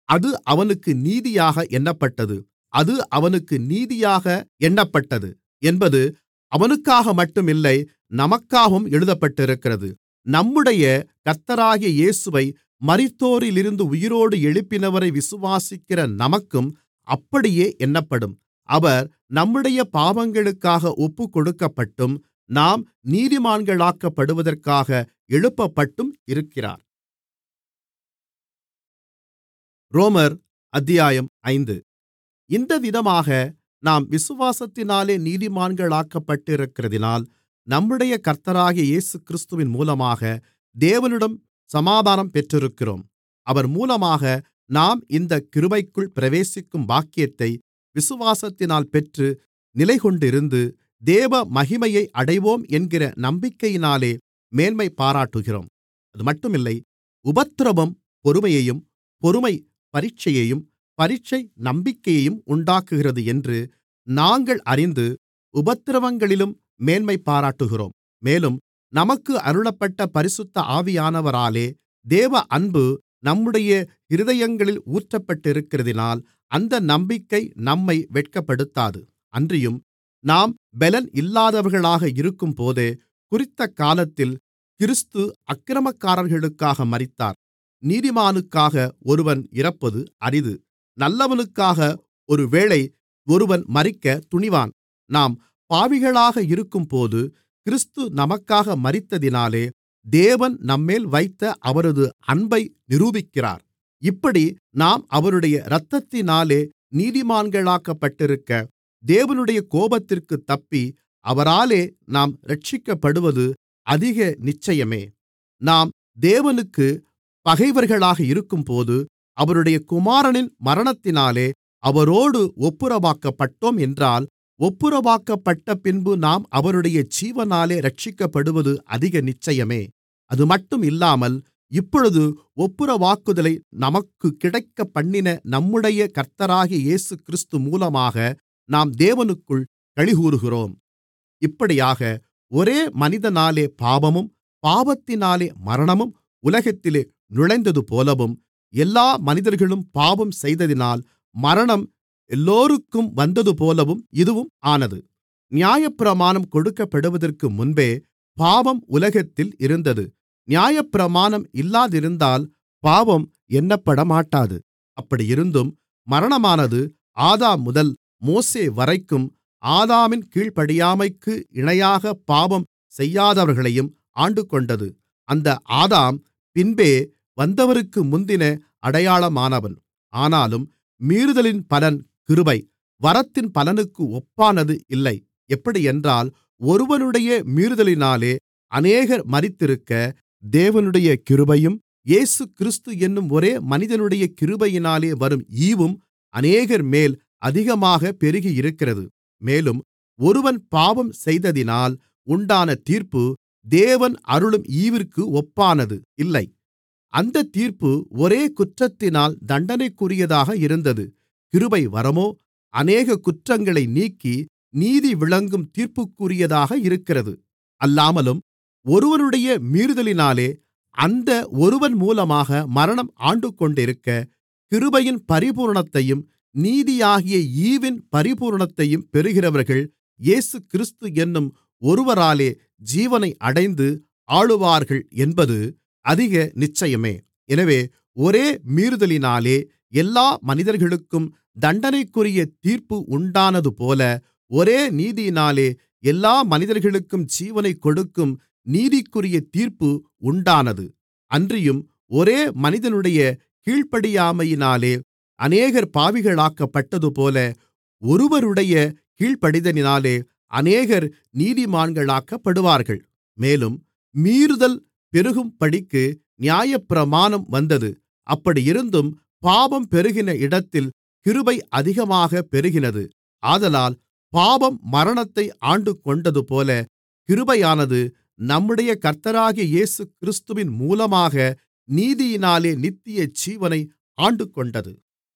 அது அவனுக்கு நீதியாக எண்ணப்பட்டது அது அவனுக்கு நீதியாக எண்ணப்பட்டது என்பது அவனுக்காக மட்டும் இல்லை நமக்காகவும் எழுதப்பட்டிருக்கிறது நம்முடைய கர்த்தராகிய இயேசுவை மரித்தோரிலிருந்து உயிரோடு எழுப்பினவரை விசுவாசிக்கிற நமக்கும் அப்படியே எண்ணப்படும் அவர் நம்முடைய பாவங்களுக்காக ஒப்புக்கொடுக்கப்பட்டும் நாம் நீதிமான்களாக்கப்படுவதற்காக எழுப்பப்பட்டும் இருக்கிறார் ரோமர் அத்தியாயம் ஐந்து இந்த விதமாக நாம் விசுவாசத்தினாலே நீதிமான்களாக்கப்பட்டிருக்கிறதினால் நம்முடைய கர்த்தராகிய இயேசுகிறிஸ்துவின் மூலமாக தேவனிடம் சமாதானம் பெற்றிருக்கிறோம் அவர் மூலமாக நாம் இந்தக் கிருபைக்குள் பிரவேசிக்கும் பாக்கியத்தை விசுவாசத்தினால் பெற்று நிலைகொண்டிருந்து தேவ மகிமையை அடைவோம் என்கிற நம்பிக்கையினாலே மேன்மை பாராட்டுகிறோம் அதுமட்டுமில்லை உபத்திரவம் பொறுமையையும் பொறுமை பரீட்சையையும் பரீட்சை நம்பிக்கையையும் உண்டாக்குகிறது என்று நாங்கள் அறிந்து உபத்திரவங்களிலும் மேன்மை பாராட்டுகிறோம் மேலும் நமக்கு அருளப்பட்ட பரிசுத்த ஆவியானவராலே தேவ அன்பு நம்முடைய இருதயங்களில் ஊற்றப்பட்டிருக்கிறதினால் அந்த நம்பிக்கை நம்மை வெட்கப்படுத்தாது அன்றியும் நாம் பெலன் இல்லாதவர்களாக இருக்கும்போதே குறித்த காலத்தில் கிறிஸ்து அக்கிரமக்காரர்களுக்காக மரித்தார் நீதிமானுக்காக ஒருவன் இறப்பது அரிது நல்லவனுக்காக ஒருவேளை ஒருவன் மரிக்க துணிவான் நாம் பாவிகளாக இருக்கும்போது கிறிஸ்து நமக்காக மரித்ததினாலே தேவன் நம்மேல் வைத்த அவரது அன்பை நிரூபிக்கிறார் இப்படி நாம் அவருடைய இரத்தத்தினாலே நீதிமான்களாக்கப்பட்டிருக்க தேவனுடைய கோபத்திற்குத் தப்பி அவராலே நாம் இரட்சிக்கப்படுவது அதிக நிச்சயமே நாம் தேவனுக்குப் பகைவர்களாக இருக்கும்போது அவருடைய குமாரனின் மரணத்தினாலே அவரோடு ஒப்புரவாக்கப்பட்டோம் என்றால் ஒப்புரவாக்கப்பட்டபின்பு நாம் அவருடைய ஜீவனாலே இரட்சிக்கப்படுவது அதிக நிச்சயமே அதுமட்டும் இல்லாமல் இப்பொழுது ஒப்புரவாக்குதலை நமக்குக் கிடைக்கப்பண்ணின நம்முடைய கர்த்தராகிய இயேசுகிறிஸ்து மூலமாக நாம் தேவனுக்குள் களிகூருகிறோம் இப்படியாக ஒரே மனிதனாலே பாவமும் பாவத்தினாலே மரணமும் உலகத்திலே நுழைந்ததுபோலவும் எல்லா மனிதர்களும் பாவம் செய்ததினால் மரணம் எல்லோருக்கும் வந்ததுபோலவும் இதுவும் ஆனது நியாயப்பிரமாணம் கொடுக்கப்படுவதற்கு முன்பே பாவம் உலகத்தில் இருந்தது நியாயப்பிரமாணம் இல்லாதிருந்தால் பாவம் எண்ணப்படமாட்டாது அப்படியிருந்தும் மரணமானது ஆதாம் முதல் மோசே வரைக்கும் ஆதாமின் கீழ்ப்படியாமைக்கு இணையாக பாவம் செய்யாதவர்களையும் ஆண்டுகொண்டது அந்த ஆதாம் பின்பே வந்தவருக்கு முந்தின அடையாளமானவன் ஆனாலும் மீறுதலின் பலன் கிருபை வரத்தின் பலனுக்கு ஒப்பானது இல்லை எப்படியென்றால் ஒருவனுடைய மீறுதலினாலே அநேகர் மரித்திருக்க தேவனுடைய கிருபையும் இயேசுகிறிஸ்து என்னும் ஒரே மனிதனுடைய கிருபையினாலே வரும் ஈவும் அநேகர்மேல் அதிகமாக பெருகியிருக்கிறது மேலும் ஒருவன் பாவம் செய்ததினால் உண்டான தீர்ப்பு தேவன் அருளும் ஈவிற்கு ஒப்பானது இல்லை அந்தத் தீர்ப்பு ஒரே குற்றத்தினால் தண்டனைக்குரியதாக இருந்தது கிருபை வரமோ அநேக குற்றங்களை நீக்கி நீதி விளங்கும் தீர்ப்புக்குரியதாக இருக்கிறது அல்லாமலும் ஒருவனுடைய மீறுதலினாலே அந்த ஒருவன் மூலமாக மரணம் ஆண்டுகொண்டிருக்க கிருபையின் பரிபூரணத்தையும் நீதியாகிய ஈவின் பரிபூரணத்தையும் பெறுகிறவர்கள் இயேசுகிறிஸ்து என்னும் ஒருவராலே ஜீவனை அடைந்து ஆளுவார்கள் என்பது அதிக நிச்சயமே எனவே ஒரே மீறுதலினாலே எல்லா மனிதர்களுக்கும் தண்டனைக்குரிய தீர்ப்பு உண்டானதுபோல ஒரே நீதியினாலே எல்லா மனிதர்களுக்கும் ஜீவனைக் கொடுக்கும் நீதிக்குரிய தீர்ப்பு உண்டானது அன்றியும் ஒரே மனிதனுடைய கீழ்ப்படியாமையினாலே அநேகர் பாவிகளாக்கப்பட்டதுபோல ஒருவருடைய கீழ்ப்படிதலினாலே அநேகர் நீதிமான்களாக்கப்படுவார்கள் மேலும் மீறுதல் பெருகும்படிக்கு நியாயப்பிரமாணம் வந்தது அப்படியிருந்தும் பாவம் பெருகின இடத்தில் கிருபை அதிகமாக பெருகினது ஆதலால் பாவம் மரணத்தை ஆண்டுகொண்டதுபோல கிருபையானது நம்முடைய கர்த்தராகிய இயேசுகிறிஸ்துவின் மூலமாக நீதியினாலே நித்திய ஜீவனை ஆண்டுகொண்டது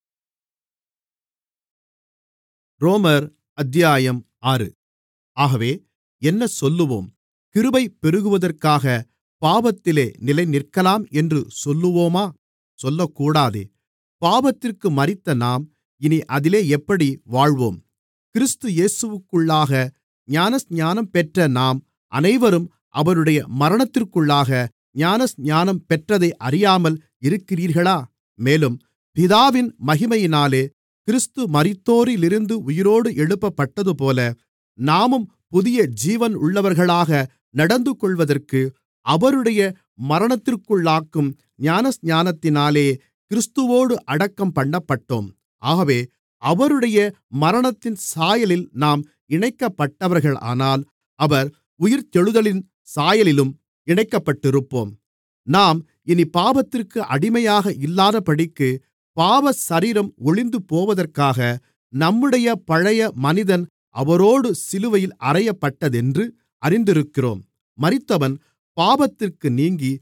ரோமர் அத்தியாயம் ஆறு ஆகவே என்ன சொல்லுவோம் கிருபை பெருகுவதற்காக பாவத்திலே நிலைநிற்கலாம் என்று சொல்லுவோமா சொல்லக்கூடாதே பாவத்திற்கு மரித்த நாம் இனி அதிலே எப்படி வாழ்வோம் கிறிஸ்து இயேசுவுக்குள்ளாக ஞானஸ்நானம் பெற்ற நாம் அனைவரும் அவருடைய மரணத்திற்குள்ளாக ஞானஸ்நானம் பெற்றதை அறியாமல் இருக்கிறீர்களா மேலும் பிதாவின் மகிமையினாலே கிறிஸ்து மரித்தோரிலிருந்து உயிரோடு எழுப்பப்பட்டதுபோல நாமும் புதிய ஜீவன் உள்ளவர்களாக நடந்துகொள்வதற்கு அவருடைய மரணத்திற்குள்ளாக்கும் ஞானஸ்நானத்தினாலே கிறிஸ்துவோடு அடக்கம் பண்ணப்பட்டோம் ஆகவே அவருடைய மரணத்தின் சாயலில் நாம் இணைக்கப்பட்டவர்களானால் அவர் உயிர்த்தெழுதலின் சாயலிலும் இணைக்கப்பட்டிருப்போம் நாம் இனி பாவத்திற்கு அடிமையாக இல்லாதபடிக்கு பாவ சரீரம் ஒழிந்து போவதற்காக நம்முடைய பழைய மனிதன் அவரோடு சிலுவையில் அறையப்பட்டதென்று அறிந்திருக்கிறோம் மரித்தவன் பாவத்திற்கு நீங்கி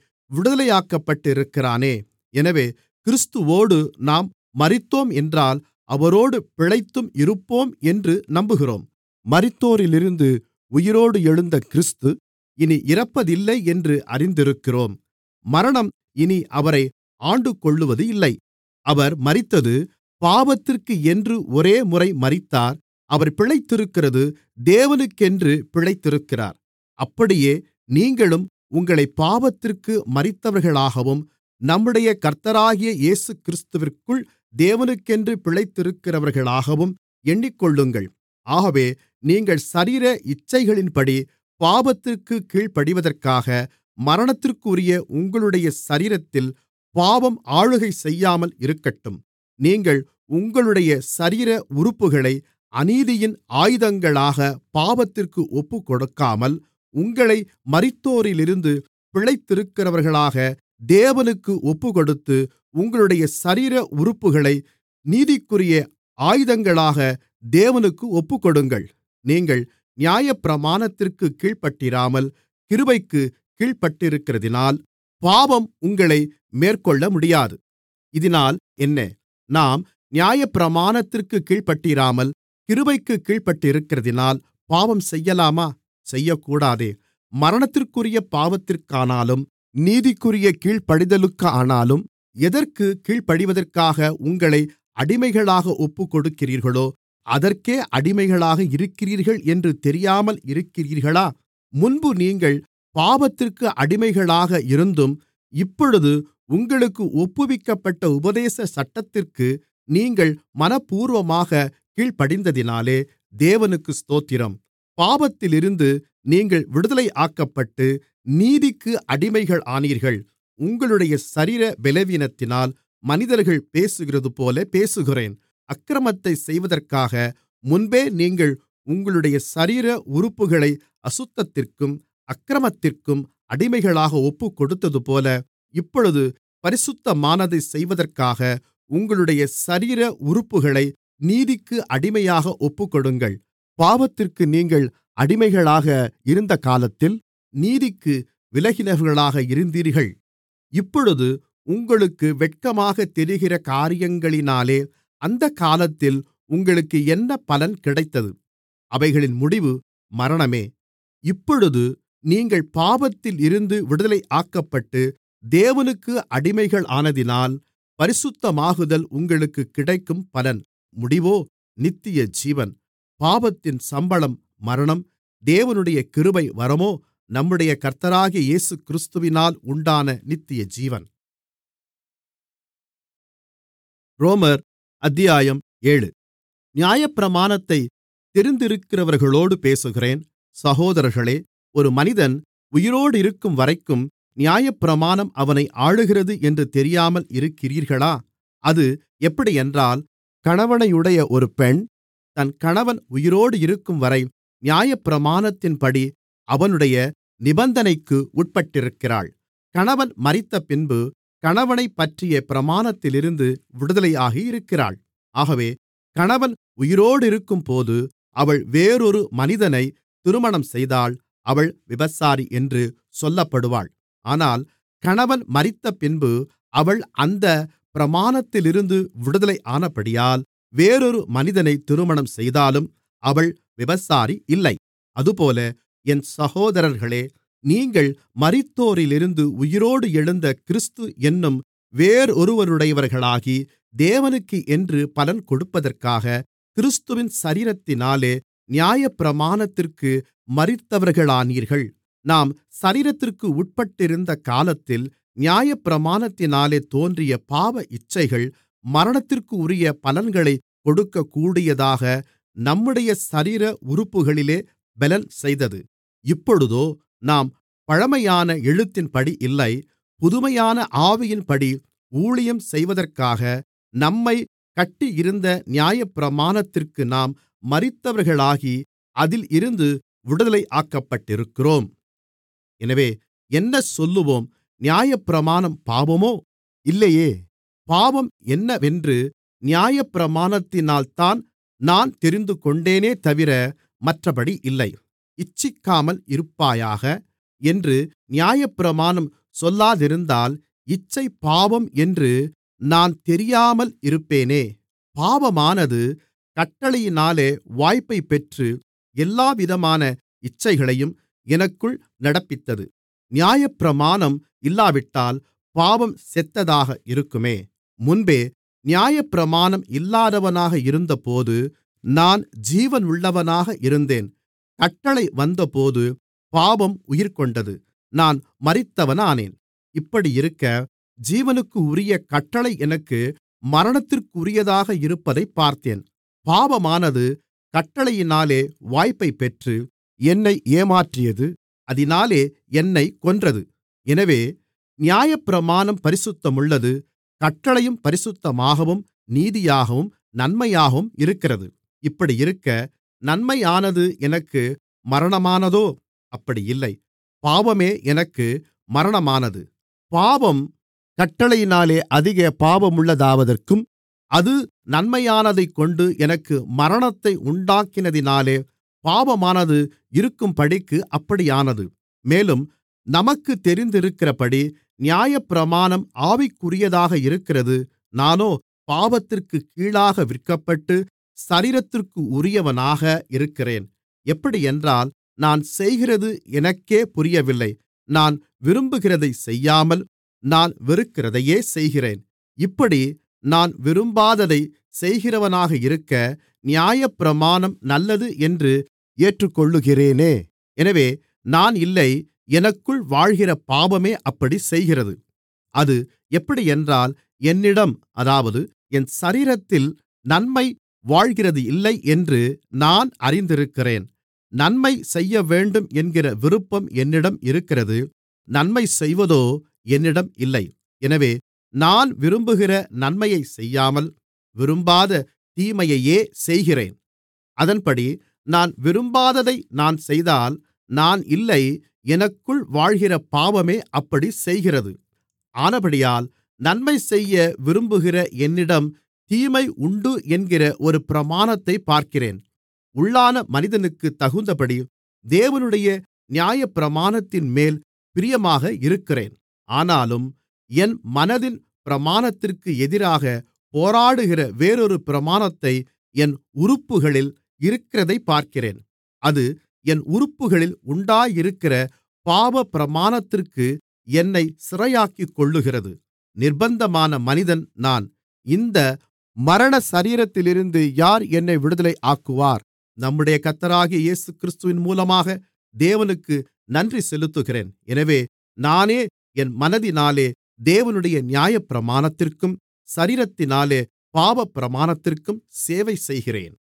விடுதலையாக்கப்பட்டிருக்கிறானே எனவே கிறிஸ்துவோடு நாம் மரித்தோம் என்றால் அவரோடு பிழைத்தும் இருப்போம் என்று நம்புகிறோம் மரித்தோரிலிருந்து உயிரோடு எழுந்த கிறிஸ்து இனி இறப்பதில்லை என்று அறிந்திருக்கிறோம் மரணம் இனி அவரை ஆண்டுகொள்ளுவது இல்லை அவர் மரித்தது பாவத்திற்கு என்று ஒரேமுறை மரித்தார் அவர் பிழைத்திருக்கிறது தேவனுக்கென்று பிழைத்திருக்கிறார் அப்படியே நீங்களும் உங்களை பாவத்திற்கு மரித்தவர்களாகவும் நம்முடைய கர்த்தராகிய இயேசுகிறிஸ்துவிற்குள் தேவனுக்கென்று பிழைத்திருக்கிறவர்களாகவும் எண்ணிக்கொள்ளுங்கள் ஆகவே நீங்கள் சரீர இச்சைகளின்படி பாவத்திற்கு கீழ்ப்படிவதற்காக மரணத்திற்குரிய உங்களுடைய சரீரத்தில் பாவம் ஆளுகை செய்யாமல் இருக்கட்டும் நீங்கள் உங்களுடைய சரீர உறுப்புகளை அநீதியின் ஆயுதங்களாக பாவத்திற்கு ஒப்புக்கொடுக்காமல் உங்களை மரித்தோரிலிருந்து பிழைத்திருக்கிறவர்களாக தேவனுக்கு ஒப்புக்கொடுத்து உங்களுடைய சரீர உறுப்புகளை நீதிக்குரிய ஆயுதங்களாக தேவனுக்கு ஒப்புக்கொடுங்கள் நீங்கள் நியாயப்பிரமாணத்திற்கு கீழ்ப்பட்டிராமல் கிருபைக்கு கீழ்ப்பட்டிருக்கிறதினால் பாவம் உங்களை மேற்கொள்ள முடியாது இதினால் என்ன நாம் நியாயப்பிரமாணத்திற்கு கீழ்ப்பட்டிராமல் கிருபைக்கு கீழ்ப்பட்டிருக்கிறதினால் பாவம் செய்யலாமா செய்யக்கூடாதே மரணத்திற்குரிய பாவத்திற்கானாலும் நீதிக்குரிய கீழ்ப்படிதலுக்கானாலும் எதற்கு கீழ்ப்படிவதற்காக உங்களை அடிமைகளாக ஒப்புக்கொடுக்கிறீர்களோ அதற்கே அடிமைகளாக இருக்கிறீர்கள் என்று தெரியாமல் இருக்கிறீர்களா முன்பு நீங்கள் பாவத்திற்கு அடிமைகளாக இருந்தும் இப்பொழுது உங்களுக்கு ஒப்புவிக்கப்பட்ட உபதேச சட்டத்திற்கு நீங்கள் மனப்பூர்வமாக கீழ்ப்படிந்ததினாலே தேவனுக்கு ஸ்தோத்திரம் பாவத்திலிருந்து நீங்கள் விடுதலையாக்கப்பட்டு நீதிக்கு அடிமைகள் ஆனீர்கள் உங்களுடைய சரீர பலவீனத்தினால் மனிதர்கள் பேசுகிறதுபோல பேசுகிறேன் அக்கிரமத்தை செய்வதற்காக முன்பே நீங்கள் உங்களுடைய சரீர உறுப்புகளை அசுத்தத்திற்கும் அக்கிரமத்திற்கும் அடிமைகளாக ஒப்புக்கொடுத்ததுபோல இப்பொழுது பரிசுத்தமானதை செய்வதற்காக உங்களுடைய சரீர உறுப்புகளை நீதிக்கு அடிமையாக ஒப்புக்கொடுங்கள் பாவத்திற்கு நீங்கள் அடிமைகளாக இருந்த காலத்தில் நீதிக்கு விலகினவர்களாக இருந்தீர்கள் இப்பொழுது உங்களுக்கு வெட்கமாகத் தெரிகிற காரியங்களினாலே அந்தக் காலத்தில் உங்களுக்கு என்ன பலன் கிடைத்தது அவைகளின் முடிவு மரணமே இப்பொழுது நீங்கள் பாவத்தில் இருந்து விடுதலையாக்கப்பட்டு தேவனுக்கு அடிமைகள் ஆனதினால் பரிசுத்தமாகுதல் உங்களுக்கு கிடைக்கும் பலன் முடிவோ நித்திய ஜீவன் பாவத்தின் சம்பளம் மரணம் தேவனுடைய கிருபை வரமோ நம்முடைய கர்த்தராகிய இயேசுகிறிஸ்துவினால் உண்டான நித்திய ஜீவன் ரோமர் அத்தியாயம் ஏழு நியாயப்பிரமாணத்தைத் தெரிந்திருக்கிறவர்களோடு பேசுகிறேன் சகோதரர்களே ஒரு மனிதன் உயிரோடிருக்கும்வரைக்கும் நியாயப்பிரமாணம் அவனை ஆளுகிறது என்று தெரியாமல் இருக்கிறீர்களா அது எப்படியென்றால் கணவனையுடைய ஒரு பெண் தன் கணவன் உயிரோடு இருக்கும்வரை நியாயப்பிரமாணத்தின்படி அவனுடைய நிபந்தனைக்கு உட்பட்டிருக்கிறாள் கணவன் மரித்தபின்பு கணவனைப்பற்றிய பிரமாணத்திலிருந்து விடுதலையாகியிருக்கிறாள் ஆகவே கணவன் உயிரோடிருக்கும்போது அவள் வேறொரு மனிதனை திருமணம் செய்தால் அவள் விபசாரி என்று சொல்லப்படுவாள் ஆனால் கணவன் மரித்தபின்பு அவள் அந்த பிரமாணத்திலிருந்து விடுதலை ஆனபடியால் வேறொரு மனிதனை திருமணம் செய்தாலும் அவள் விபசாரி இல்லை அதுபோல என் சகோதரர்களே நீங்கள் மரித்தோரிலிருந்து உயிரோடு எழுந்த கிறிஸ்து என்னும் வேறொருவருடையவர்களாகி தேவனுக்கு என்று பலன் கொடுப்பதற்காக கிறிஸ்துவின் சரீரத்தினாலே நியாயப்பிரமாணத்திற்கு மரித்தவர்களானீர்கள் நாம் சரீரத்திற்கு உட்பட்டிருந்த காலத்தில் நியாயப்பிரமாணத்தினாலே தோன்றிய பாவ இச்சைகள் மரணத்திற்குரிய பலன்களைக் கொடுக்கக்கூடியதாக நம்முடைய சரீர உறுப்புகளிலே பெலன் செய்தது இப்பொழுதோ நாம் பழமையான எழுத்தின்படி இல்லை புதுமையான ஆவியின்படி ஊழியம் செய்வதற்காக நம்மைக் கட்டியிருந்த நியாயப்பிரமாணத்திற்கு நாம் மரித்தவர்களாகி அதில் இருந்து விடுதலையாக்கப்பட்டிருக்கிறோம் எனவே என்ன சொல்லுவோம் நியாயப்பிரமாணம் பாவமோ இல்லையே பாவம் என்னவென்று நியாயப்பிரமாணத்தினால்தான் நான் தெரிந்துகொண்டேனேதவிர மற்றபடி இல்லை இச்சிக்காமல் இருப்பாயாக என்று நியாயப்பிரமாணம் சொல்லாதிருந்தால் இச்சை பாவம் என்று நான் தெரியாமல் இருப்பேனே பாவமானது கட்டளையினாலே வாய்ப்பைப் பெற்று எல்லாவிதமான இச்சைகளையும் எனக்குள் நடப்பித்தது நியாயப்பிரமாணம் இல்லாவிட்டால் பாவம் செத்ததாக இருக்குமே முன்பே நியாயப்பிரமாணம் இல்லாதவனாக இருந்தபோது நான் ஜீவனுள்ளவனாக இருந்தேன் கட்டளை வந்தபோது பாவம் உயிர்கொண்டது நான் மரித்தவனானேன் இப்படியிருக்க ஜீவனுக்குரிய கட்டளை எனக்கு மரணத்திற்குரியதாக இருப்பதைப் பார்த்தேன் பாவமானது கட்டளையினாலே வாய்ப்பைப் பெற்று என்னை ஏமாற்றியது அதினாலே என்னைக் கொன்றது எனவே நியாயப்பிரமாணம் பரிசுத்தமுள்ளது கட்டளையும் பரிசுத்தமாகவும் நீதியாகவும் நன்மையாகவும் இருக்கிறது இப்படியிருக்க நன்மையானது எனக்கு மரணமானதோ அப்படி இல்லை பாவமே எனக்கு மரணமானது பாவம் கட்டளையினாலே அதிக பாவமுள்ளதாவதற்கும் அது நன்மையானதைக்கொண்டு எனக்கு மரணத்தை உண்டாக்கினதினாலே பாவமானது இருக்கும்படிக்கு அப்படியானது மேலும் நமக்குத் தெரிந்திருக்கிறபடி நியாயப்பிரமாணம் ஆவிக்குரியதாக இருக்கிறது நானோ பாவத்திற்குக் கீழாக விற்கப்பட்டு சரீரத்திற்கு உரியவனாக இருக்கிறேன் எப்படியென்றால் நான் செய்கிறது எனக்கே புரியவில்லை நான் விரும்புகிறதைச் செய்யாமல் நான் வெறுக்கிறதையே செய்கிறேன் இப்படி நான் விரும்பாததைச் செய்கிறவனாக இருக்க நியாயப்பிரமாணம் நல்லது என்று ஏற்றுக்கொள்ளுகிறேனே எனவே நான் இல்லை எனக்குள் வாழ்கிற பாவமே அப்படிச் செய்கிறது அது எப்படியென்றால் என்னிடம் அதாவது என் சரீரத்தில் நன்மை வாழ்கிறது இல்லை என்று நான் அறிந்திருக்கிறேன் நன்மை செய்யவேண்டும் என்கிற விருப்பம் என்னிடம் இருக்கிறது நன்மை செய்வதோ என்னிடம் இல்லை எனவே நான் விரும்புகிற நன்மையைச் செய்யாமல் விரும்பாத தீமையையே செய்கிறேன் அதன்படி நான் விரும்பாததை நான் செய்தால் நான் இல்லை எனக்குள் வாழ்கிற பாவமே அப்படிச் செய்கிறது ஆனபடியால் நன்மை செய்ய விரும்புகிற என்னிடம் தீமை உண்டு என்கிற ஒரு பிரமாணத்தைப் பார்க்கிறேன் உள்ளான மனிதனுக்குத் தகுந்தபடி தேவனுடைய நியாயப்பிரமாணத்தின்மேல் பிரியமாக இருக்கிறேன் ஆனாலும் என் மனதின் பிரமாணத்திற்கு எதிராகப் போராடுகிற வேறொரு பிரமாணத்தை என் உறுப்புகளில் இருக்கிறதைப் பார்க்கிறேன் அது என் உறுப்புகளில் உண்டாயிருக்கிற பாவப்பிரமாணத்திற்கு என்னைச் சிறையாக்கிக்கொள்ளுகிறது நிர்பந்தமான மனிதன் நான் இந்த மரண சரீரத்திலிருந்து யார் என்னை விடுதலை ஆக்குவார் நம்முடைய கர்த்தராகிய இயேசுகிறிஸ்துவின் மூலமாக தேவனுக்கு நன்றி செலுத்துகிறேன் எனவே நானே என் மனதினாலே தேவனுடைய நியாயப்பிரமாணத்திற்கும் சரீரத்தினாலே பாவப்பிரமாணத்திற்கும் சேவை செய்கிறேன்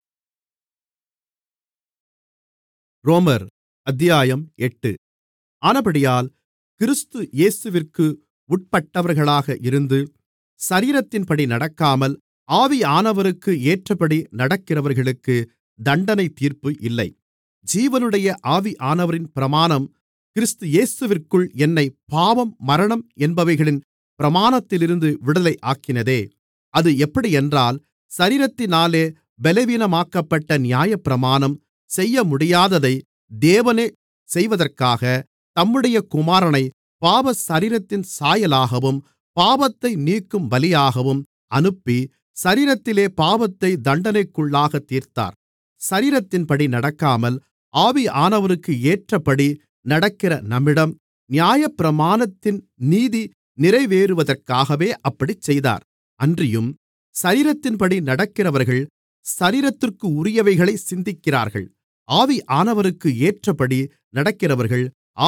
ரோமர் அத்தியாயம் எட்டு ஆனபடியால் கிறிஸ்து இயேசுவிற்கு உட்பட்டவர்களாக இருந்து சரீரத்தின்படி நடக்காமல் ஆவியானவருக்கு ஏற்றபடி நடக்கிறவர்களுக்கு தண்டனை தீர்ப்பு இல்லை ஜீவனுடைய ஆவியானவரின் பிரமாணம் கிறிஸ்து இயேசுவிற்குள் என்னை பாவம் மரணம் என்பவைகளின் பிரமாணத்திலிருந்து விடுதலை ஆக்கினதே அது எப்படியென்றால் சரீரத்தினாலே பலவீனமாக்கப்பட்ட நியாயப்பிரமாணம் செய்யமுடியாததை தேவனே செய்வதற்காக தம்முடைய குமாரனை பாவ சரீரத்தின் சாயலாகவும் பாவத்தை நீக்கும் பலியாகவும் அனுப்பி சரீரத்திலே பாவத்தை தண்டனைக்குள்ளாகத் தீர்த்தார் சரீரத்தின்படி நடக்காமல் ஆவியானவருக்கு ஏற்றபடி நடக்கிற நம்மிடம் நியாயப்பிரமாணத்தின் நீதி நிறைவேறுவதற்காகவே அப்படிச் செய்தார் அன்றியும் சரீரத்தின்படி நடக்கிறவர்கள் சரீரத்திற்குரியவைகளைச் சிந்திக்கிறார்கள் ஆவியானவருக்கு ஏற்றபடி நடக்கிறவர்கள்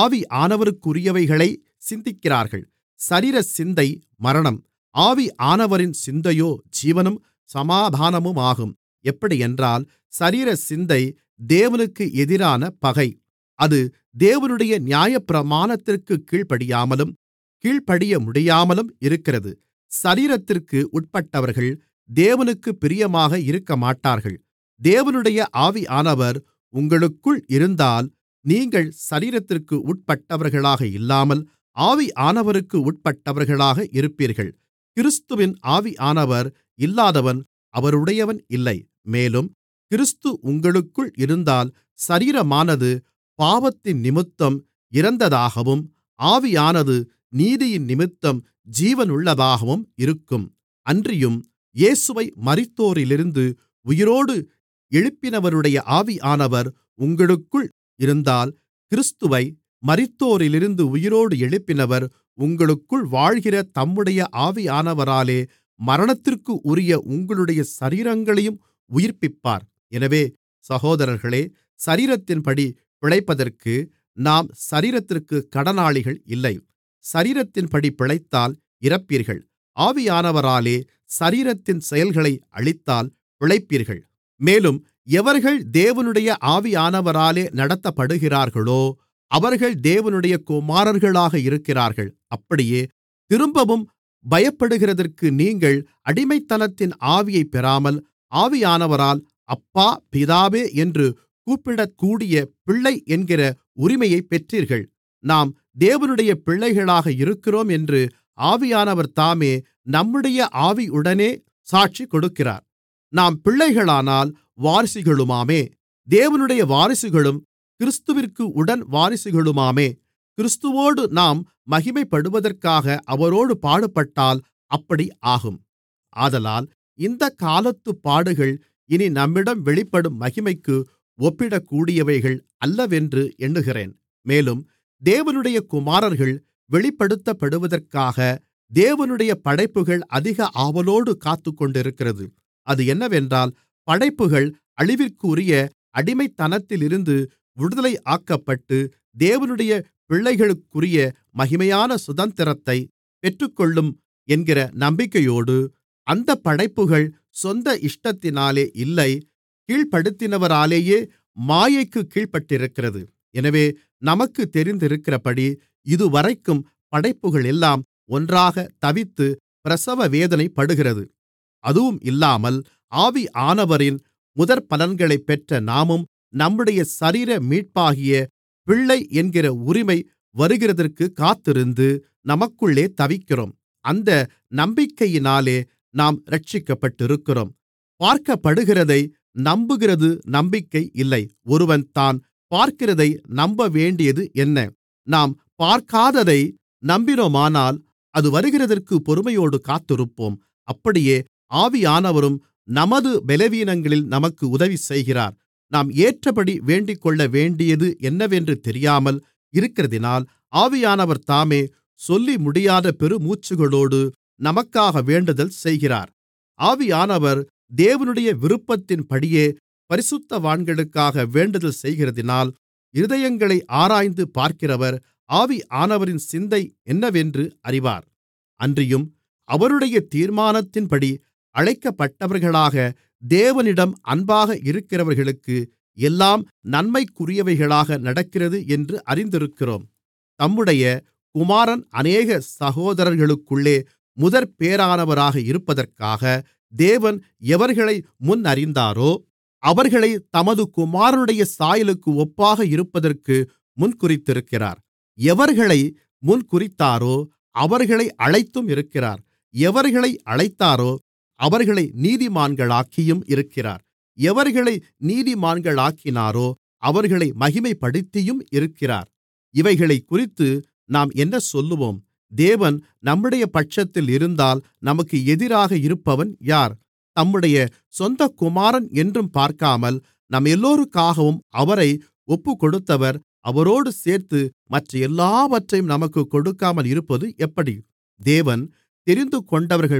ஆவியானவருக்குரியவைகளைச் சிந்திக்கிறார்கள் சரீர சிந்தை மரணம் ஆவியானவரின் சிந்தையோ ஜீவனும் சமாதானமுமாகும் எப்படியென்றால் சரீர சிந்தை தேவனுக்கு எதிரான பகை அது தேவனுடைய நியாயப்பிரமாணத்திற்குக் கீழ்ப்படியாமலும் கீழ்ப்படிய முடியாமலும் இருக்கிறது சரீரத்திற்கு உட்பட்டவர்கள் தேவனுக்குப் பிரியமாக இருக்கமாட்டார்கள் தேவனுடைய ஆவியானவர் உங்களுக்குள் இருந்தால் நீங்கள் சரீரத்திற்கு உட்பட்டவர்களாக இல்லாமல் ஆவியானவருக்கு உட்பட்டவர்களாக இருப்பீர்கள் கிறிஸ்துவின் ஆவியானவர் இல்லாதவன் அவருடையவன் இல்லை மேலும் கிறிஸ்து உங்களுக்குள் இருந்தால் சரீரமானது பாவத்தினிமித்தம் இறந்ததாகவும் ஆவியானது நீதியினிமித்தம் ஜீவனுள்ளதாகவும் இருக்கும் அன்றியும் இயேசுவை மரித்தோரிலிருந்து உயிரோடு எழுப்பினவருடைய ஆவியானவர் உங்களுக்குள் இருந்தால் கிறிஸ்துவை மரித்தோரிலிருந்து உயிரோடு எழுப்பினவர் உங்களுக்குள் வாழ்கிற தம்முடைய ஆவியானவராலே மரணத்திற்குரிய உங்களுடைய சரீரங்களையும் உயிர்ப்பிப்பார் எனவே சகோதரர்களே சரீரத்தின்படி பிழைப்பதற்கு நாம் சரீரத்திற்குக் கடனாளிகள் இல்லை சரீரத்தின்படி பிழைத்தால் இறப்பீர்கள் ஆவியானவராலே சரீரத்தின் செயல்களை அழித்தால் பிழைப்பீர்கள் மேலும் எவர்கள் தேவனுடைய ஆவியானவராலே நடத்தப்படுகிறார்களோ அவர்கள் தேவனுடைய குமாரர்களாக இருக்கிறார்கள் அப்படியே திரும்பவும் பயப்படுகிறதற்கு நீங்கள் அடிமைத்தனத்தின் ஆவியைப் பெறாமல் ஆவியானவரால் அப்பா பிதாவே என்று கூப்பிடக்கூடிய பிள்ளை என்கிற உரிமையைப் பெற்றீர்கள் நாம் தேவனுடைய பிள்ளைகளாக இருக்கிறோம் என்று ஆவியானவர் தாமே நம்முடைய ஆவியுடனே சாட்சி கொடுக்கிறார் நாம் பிள்ளைகளானால் வாரிசுகளுமாமே தேவனுடைய வாரிசுகளும் கிறிஸ்துவிற்கு உடன் வாரிசுகளுமாமே கிறிஸ்துவோடு நாம் மகிமைப்படுவதற்காக அவரோடு பாடுபட்டால் அப்படி ஆகும் ஆதலால் இந்தக் காலத்துப் பாடுகள் இனி நம்மிடம் வெளிப்படும் மகிமைக்கு ஒப்பிடக்கூடியவைகள் அல்லவென்று எண்ணுகிறேன் மேலும் தேவனுடைய குமாரர்கள் வெளிப்படுத்தப்படுவதற்காக தேவனுடைய படைப்புகள் அதிக ஆவலோடு காத்துக்கொண்டிருக்கிறது அது என்னவென்றால் படைப்புகள் அழிவிற்குரிய அடிமைத்தனத்திலிருந்து விடுதலையாக்கப்பட்டு தேவனுடைய பிள்ளைகளுக்குரிய மகிமையான சுதந்திரத்தைப் பெற்றுக்கொள்ளும் என்கிற நம்பிக்கையோடு அந்தப் படைப்புகள் சொந்த இஷ்டத்தினாலே இல்லை கீழ்ப்படுத்தினவராலேயே மாயைக்குக் கீழ்ப்பட்டிருக்கிறது எனவே நமக்குத் தெரிந்திருக்கிறபடி இதுவரைக்கும் படைப்புகளெல்லாம் ஒன்றாகத் தவித்து பிரசவ வேதனைப்படுகிறது அதுவும் இல்லாமல் ஆவியானவரின் முதற்பலன்களைப் பெற்ற நாமும் நம்முடைய சரீர மீட்பாகிய பிள்ளை என்கிற உரிமை வருகிறதற்குக் காத்திருந்து நமக்குள்ளே தவிக்கிறோம் அந்த நம்பிக்கையினாலே நாம் இரட்சிக்கப்பட்டிருக்கிறோம் பார்க்கப்படுகிறதை நம்புகிறது நம்பிக்கை இல்லை ஒருவன் தான் பார்க்கிறதை நம்பவேண்டியது என்ன நாம் பார்க்காததை நம்பினோமானால் அது வருகிறதற்குப் பொறுமையோடு காத்திருப்போம் அப்படியே ஆவியானவரும் நமது பலவீனங்களில் நமக்கு உதவி செய்கிறார் நாம் ஏற்றபடி வேண்டிக்கொள்ளவேண்டியது என்னவென்று தெரியாமல் இருக்கிறதினால் ஆவியானவர் தாமே சொல்லிமுடியாத பெருமூச்சுகளோடு நமக்காக வேண்டுதல் செய்கிறார் ஆவியானவர் தேவனுடைய விருப்பத்தின்படியே பரிசுத்தவான்களுக்காக வேண்டுதல் செய்கிறதினால் இருதயங்களை ஆராய்ந்து பார்க்கிறவர் ஆவியானவரின் சிந்தை என்னவென்று அறிவார் அன்றியும் அவருடைய தீர்மானத்தின்படி அழைக்கப்பட்டவர்களாக தேவனிடம் அன்பாக இருக்கிறவர்களுக்கு எல்லாம் நன்மைக்குரியவைகளாக நடக்கிறது என்று அறிந்திருக்கிறோம் தம்முடைய குமாரன் அநேக சகோதரர்களுக்குள்ளே முதற்பேறானவராக இருப்பதற்காக தேவன் எவர்களை முன்னறிந்தாரோ அவர்களைத் தமது குமாரனுடைய சாயலுக்கு ஒப்பாக இருப்பதற்கு முன்குறித்திருக்கிறார் எவர்களை முன்குறித்தாரோ அவர்களை அழைத்தும் இருக்கிறார் எவர்களை அழைத்தாரோ அவர்களை நீதிமான்களாக்கியும் இருக்கிறார் எவர்களை நீதிமான்களாக்கினாரோ அவர்களை மகிமைப்படுத்தியும் இருக்கிறார் இவைகளைக்குறித்து நாம் என்ன சொல்லுவோம் தேவன் நம்முடைய பட்சத்தில் இருந்தால் நமக்கு எதிராக இருப்பவன் யார் தம்முடைய சொந்த குமாரன் என்றும் பார்க்காமல் நம்மெல்லோருக்காகவும் அவரை ஒப்புக்கொடுத்தவர் அவரோடு சேர்த்து மற்ற எல்லாவற்றையும் நமக்குக் கொடுக்காமல் இருப்பது எப்படி தேவன் தெரிந்துகொண்டவர்கள்மேல்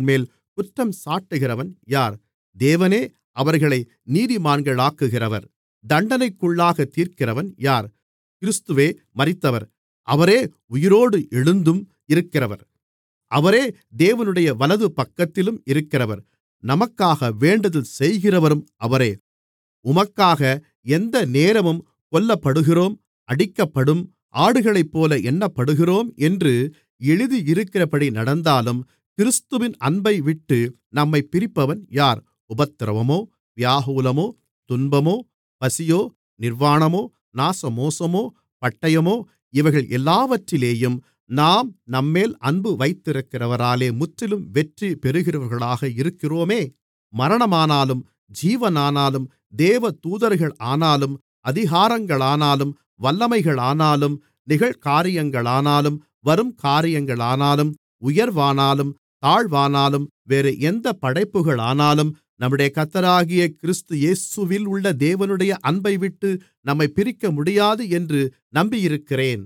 குற்றம் சாட்டுகிறவன் யார் தேவனே அவர்களை நீதிமான்களாக்குகிறவர் தண்டனைக்குள்ளாகத் தீர்க்கிறவன் யார் கிறிஸ்துவே மரித்தவர் அவரே உயிரோடு எழுந்தும் இருக்கிறவர் அவரே தேவனுடைய வலது பக்கத்திலும் இருக்கிறவர் நமக்காக வேண்டுதல் செய்கிறவரும் அவரே உமக்காக எந்த நேரமும் கொல்லப்படுகிறோம் அடிக்கப்படும் ஆடுகளைப்போல எண்ணப்படுகிறோம் என்று எழுதியிருக்கிறபடி நடந்தாலும் கிறிஸ்துவின் அன்பைவிட்டு நம்மைப் பிரிப்பவன் யார் உபத்திரவமோ வியாகுலமோ துன்பமோ பசியோ நிர்வாணமோ நாசமோசமோ பட்டயமோ இவைகள் எல்லாவற்றிலேயும் நாம் நம்மேல் அன்பு வைத்திருக்கிறவராலே முற்றிலும் வெற்றி பெறுகிறவர்களாக இருக்கிறோமே மரணமானாலும் ஜீவனானாலும் தேவதூதர்கள் ஆனாலும் அதிகாரங்களானாலும் வல்லமைகளானாலும் நிகழ்காரியங்களானாலும் வரும் காரியங்களானாலும் உயர்வானாலும் தாழ்வானாலும் வேறு எந்த படைப்புகளானாலும் நம்முடைய கர்த்தராகிய கிறிஸ்து இயேசுவில் உள்ள தேவனுடைய அன்பைவிட்டு நம்மை பிரிக்க முடியாது என்று நம்பியிருக்கிறேன்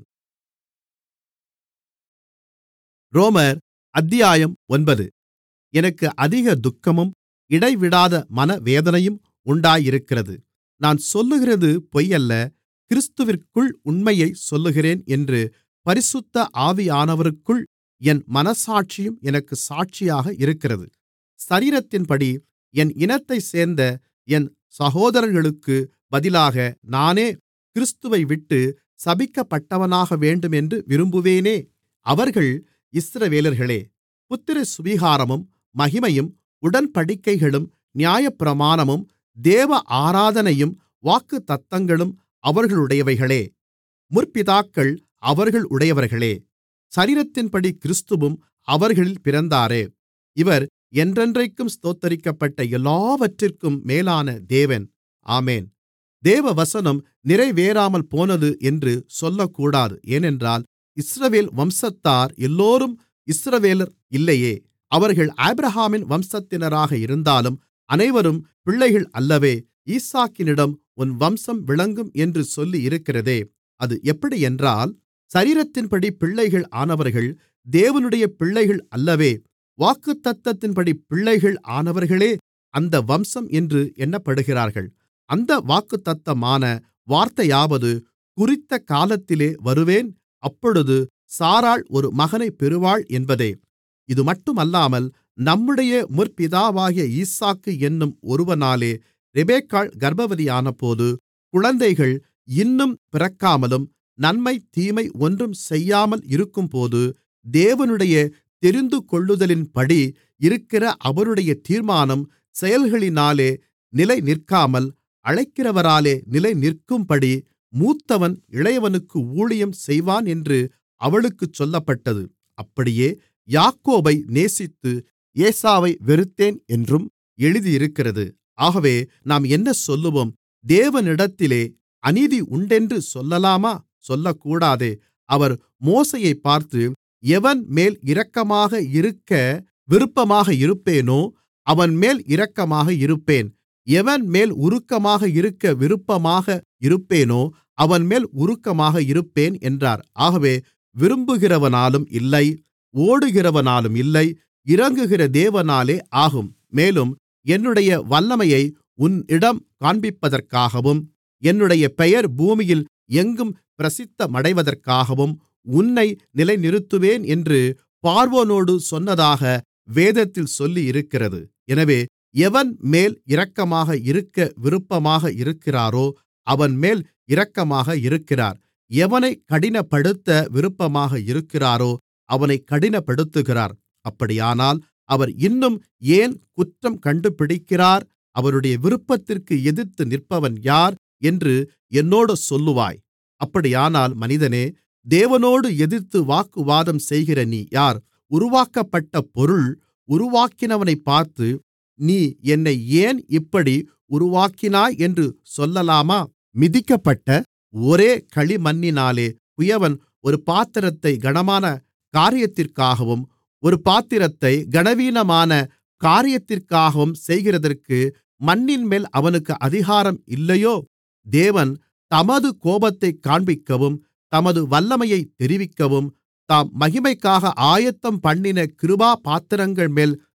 ரோமர் அத்தியாயம் ஒன்பது எனக்கு அதிக துக்கமும் இடைவிடாத மனவேதனையும் உண்டாயிருக்கிறது நான் சொல்லுகிறது பொய்யல்ல கிறிஸ்துவிற்குள் உண்மையைச் சொல்லுகிறேன் என்று பரிசுத்த ஆவியானவருக்குள் என் மனசாட்சியும் எனக்கு சாட்சியாக இருக்கிறது சரீரத்தின்படி என் இனத்தைச் சேர்ந்த என் சகோதரர்களுக்கு பதிலாக நானே கிறிஸ்துவைவிட்டு சபிக்கப்பட்டவனாக வேண்டுமென்று விரும்புவேனே அவர்கள் இஸ்ரவேலர்களே புத்திர சுவிகாரமும் மகிமையும் உடன்படிக்கைகளும் நியாயப்பிரமாணமும் தேவ ஆராதனையும் வாக்குத்தத்தங்களும் அவர்களுடையவைகளே முற்பிதாக்கள் அவர்களுடையவர்களே சரீரத்தின்படி கிறிஸ்துவும் அவர்களில் பிறந்தாரே இவர் என்றென்றைக்கும் ஸ்தோத்தரிக்கப்பட்ட எல்லாவற்றிற்கும் மேலான தேவன் ஆமென் தேவவசனம் நிறைவேறாமல் போனது என்று சொல்லக்கூடாது ஏனென்றால் இஸ்ரவேல் வம்சத்தார் எல்லோரும் இஸ்ரவேலர் இல்லையே அவர்கள் ஆபிரகாமின் வம்சத்தினராக இருந்தாலும் அனைவரும் பிள்ளைகள் அல்லவே ஈசாக்கினிடம் உன் வம்சம் விளங்கும் என்று சொல்லியிருக்கிறதே அது எப்படியென்றால் சரீரத்தின்படி பிள்ளைகள் ஆனவர்கள் தேவனுடைய பிள்ளைகள் அல்லவே வாக்குத்தத்தத்தின்படி பிள்ளைகள் ஆனவர்களே அந்த வம்சம் என்று எண்ணப்படுகிறார்கள் அந்த வாக்குத்தத்தமான வார்த்தையாவது குறித்த காலத்திலே வருவேன் அப்பொழுது சாராள் ஒரு மகனைப் பெறுவாள் என்பதே இதுமட்டுமல்லாமல் நம்முடைய முற்பிதாவாகிய ஈசாக்கு என்னும் ஒருவனாலே ரெபெக்காள் கர்ப்பவதியானபோது குழந்தைகள் இன்னும் பிறக்காமலும் நன்மை தீமை ஒன்றும் செய்யாமல் இருக்கும்போது தேவனுடைய தெரிந்துகொள்ளுதலின்படி இருக்கிற அவருடைய தீர்மானம் செயல்களினாலே நிலைநிற்காமல் அழைக்கிறவராலே நிலைநிற்கும்படி மூத்தவன் இளையவனுக்கு ஊழியம் செய்வான் என்று அவளுக்குச் சொல்லப்பட்டது அப்படியே யாக்கோபை நேசித்து ஏசாவை வெறுத்தேன் என்றும் எழுதியிருக்கிறது ஆகவே நாம் என்ன சொல்லுவோம் தேவனிடத்திலே அநீதி உண்டென்று சொல்லலாமா சொல்லக்கூடாதே அவர் மோசேயைப் பார்த்து எவன்மேல் இரக்கமாக இருக்க விருப்பமாக இருப்பேனோ அவன்மேல் இரக்கமாக இருப்பேன் எவன்மேல் உருக்கமாக இருக்க விருப்பமாக இருப்பேனோ அவன்மேல் உருக்கமாக இருப்பேன் என்றார் ஆகவே விரும்புகிறவனாலும் இல்லை ஓடுகிறவனாலும் இல்லை இரங்குகிற தேவனாலே ஆகும் மேலும் என்னுடைய வல்லமையை உன்னிடம் காண்பிப்பதற்காகவும் என்னுடைய பெயர் பூமியில் எங்கும் பிரசித்தமடைவதற்காகவும் உன்னை நிலைநிறுத்துவேன் என்று பார்வோனோடு சொன்னதாக வேதத்தில் சொல்லியிருக்கிறது எனவே எவன்மேல் இரக்கமாக இருக்க விருப்பமாக இருக்கிறாரோ அவன்மேல் இரக்கமாக இருக்கிறார் எவனைக் கடினப்படுத்த விருப்பமாக இருக்கிறாரோ அவனைக் கடினப்படுத்துகிறார் அப்படியானால் அவர் இன்னும் ஏன் குற்றம் கண்டுபிடிக்கிறார் அவருடைய விருப்பத்திற்கு எதிர்த்து நிற்பவன் யார் என்று என்னோடு சொல்லுவாய் அப்படியானால் மனிதனே தேவனோடு எதிர்த்து வாக்குவாதம் செய்கிற நீ யார் உருவாக்கப்பட்ட பொருள் உருவாக்கினவனைப் பார்த்து நீ என்னை ஏன் இப்படி உருவாக்கினாய் என்று சொல்லலாமா மிதிக்கப்பட்ட ஒரே களிமண்ணினாலே குயவன் ஒரு பாத்திரத்தை கனமான காரியத்திற்காகவும் ஒரு பாத்திரத்தை கனவீனமான காரியத்திற்காகவும் செய்கிறதற்கு மண்ணின்மேல் அவனுக்கு அதிகாரம் இல்லையோ தேவன் தமது கோபத்தைக் காண்பிக்கவும் தமது வல்லமையைத் தெரிவிக்கவும் தாம் மகிமைக்காக ஆயத்தம்பண்ணின கிருபா பாத்திரங்கள்மேல்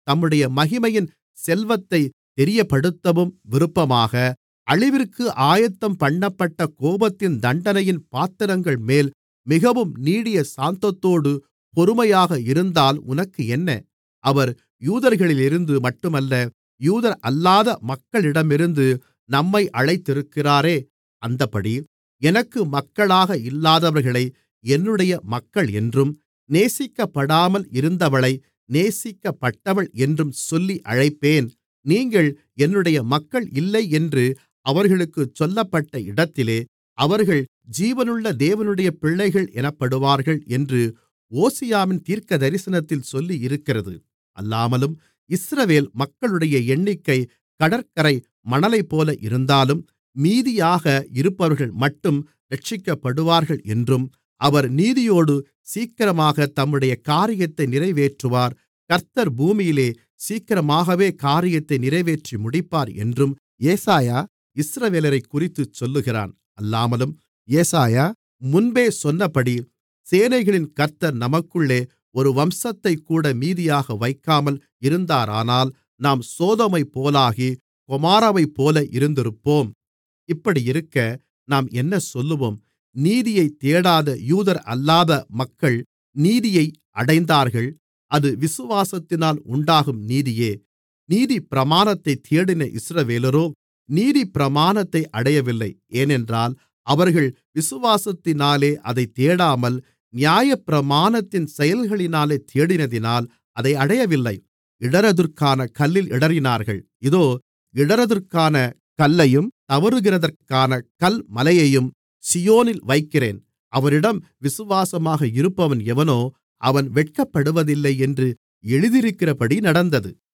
தம்முடைய மகிமையின் செல்வத்தைத் தெரியப்படுத்தவும் விருப்பமாக அழிவிற்கு ஆயத்தம் பண்ணப்பட்ட கோபத்தின் தண்டனையின் பாத்திரங்கள்மேல் மிகவும் நீடிய சாந்தத்தோடு பொறுமையாக இருந்தால் உனக்கு என்ன அவர் யூதர்களிலிருந்து மட்டுமல்ல யூதரல்லாத மக்களிடமிருந்து நம்மை அழைத்திருக்கிறாரே அந்தப்படி எனக்கு மக்களாக இல்லாதவர்களை என்னுடைய மக்கள் என்றும் நேசிக்கப்படாமல் இருந்தவளை நேசிக்கப்பட்டவள் என்றும் சொல்லி அழைப்பேன் நீங்கள் என்னுடைய மக்கள் இல்லை என்று அவர்களுக்குச் சொல்லப்பட்ட இடத்திலே அவர்கள் ஜீவனுள்ள தேவனுடைய பிள்ளைகள் எனப்படுவார்கள் என்று ஓசியாவின் தீர்க்கதரிசனத்தில் சொல்லியிருக்கிறது அல்லாமலும் இஸ்ரவேல் மக்களுடைய எண்ணிக்கை கடற்கரை மணலைப்போல இருந்தாலும் மீதியாக இருப்பவர்கள்மட்டும் இரட்சிக்கப்படுவார்கள் என்றும் அவர் நீதியோடு சீக்கிரமாகத் தம்முடைய காரியத்தை நிறைவேற்றுவார் கர்த்தர் பூமியிலே சீக்கிரமாகவே காரியத்தை நிறைவேற்றி முடிப்பார் என்றும் ஏசாயா இஸ்ரவேலரைக்குறித்துச் சொல்லுகிறான் அல்லாமலும் ஏசாயா முன்பே சொன்னபடி சேனைகளின் கர்த்தர் நமக்குள்ளே ஒரு வம்சத்தைக்கூட மீதியாக வைக்காமல் இருந்தாரானால் நாம் சோதோமைப்போலாகி கொமோராவைப்போல இருந்திருப்போம் இப்படியிருக்க நாம் என்ன சொல்லுவோம் நீதியைத் தேடாத யூதரல்லாத மக்கள் நீதியை அடைந்தார்கள் அது விசுவாசத்தினால் உண்டாகும் நீதியே நீதிப்பிரமாணத்தைத் தேடின இஸ்ரவேலரோ நீதிப்பிரமாணத்தை அடையவில்லை ஏனென்றால் அவர்கள் விசுவாசத்தினாலே அதைத் தேடாமல் நியாயப்பிரமாணத்தின் செயல்களினாலே தேடினதினால் அதை அடையவில்லை இடறுதற்கான கல்லில் இடறினார்கள் இதோ இடறுதற்கான கல்லையும் தவறுகிறதற்கான கல்மலையையும் சீயோனில் வைக்கிறேன் அவரிடம் விசுவாசமாக இருப்பவன் எவனோ அவன் வெட்கப்படுவதில்லை என்று எழுதியிருக்கிறபடி நடந்தது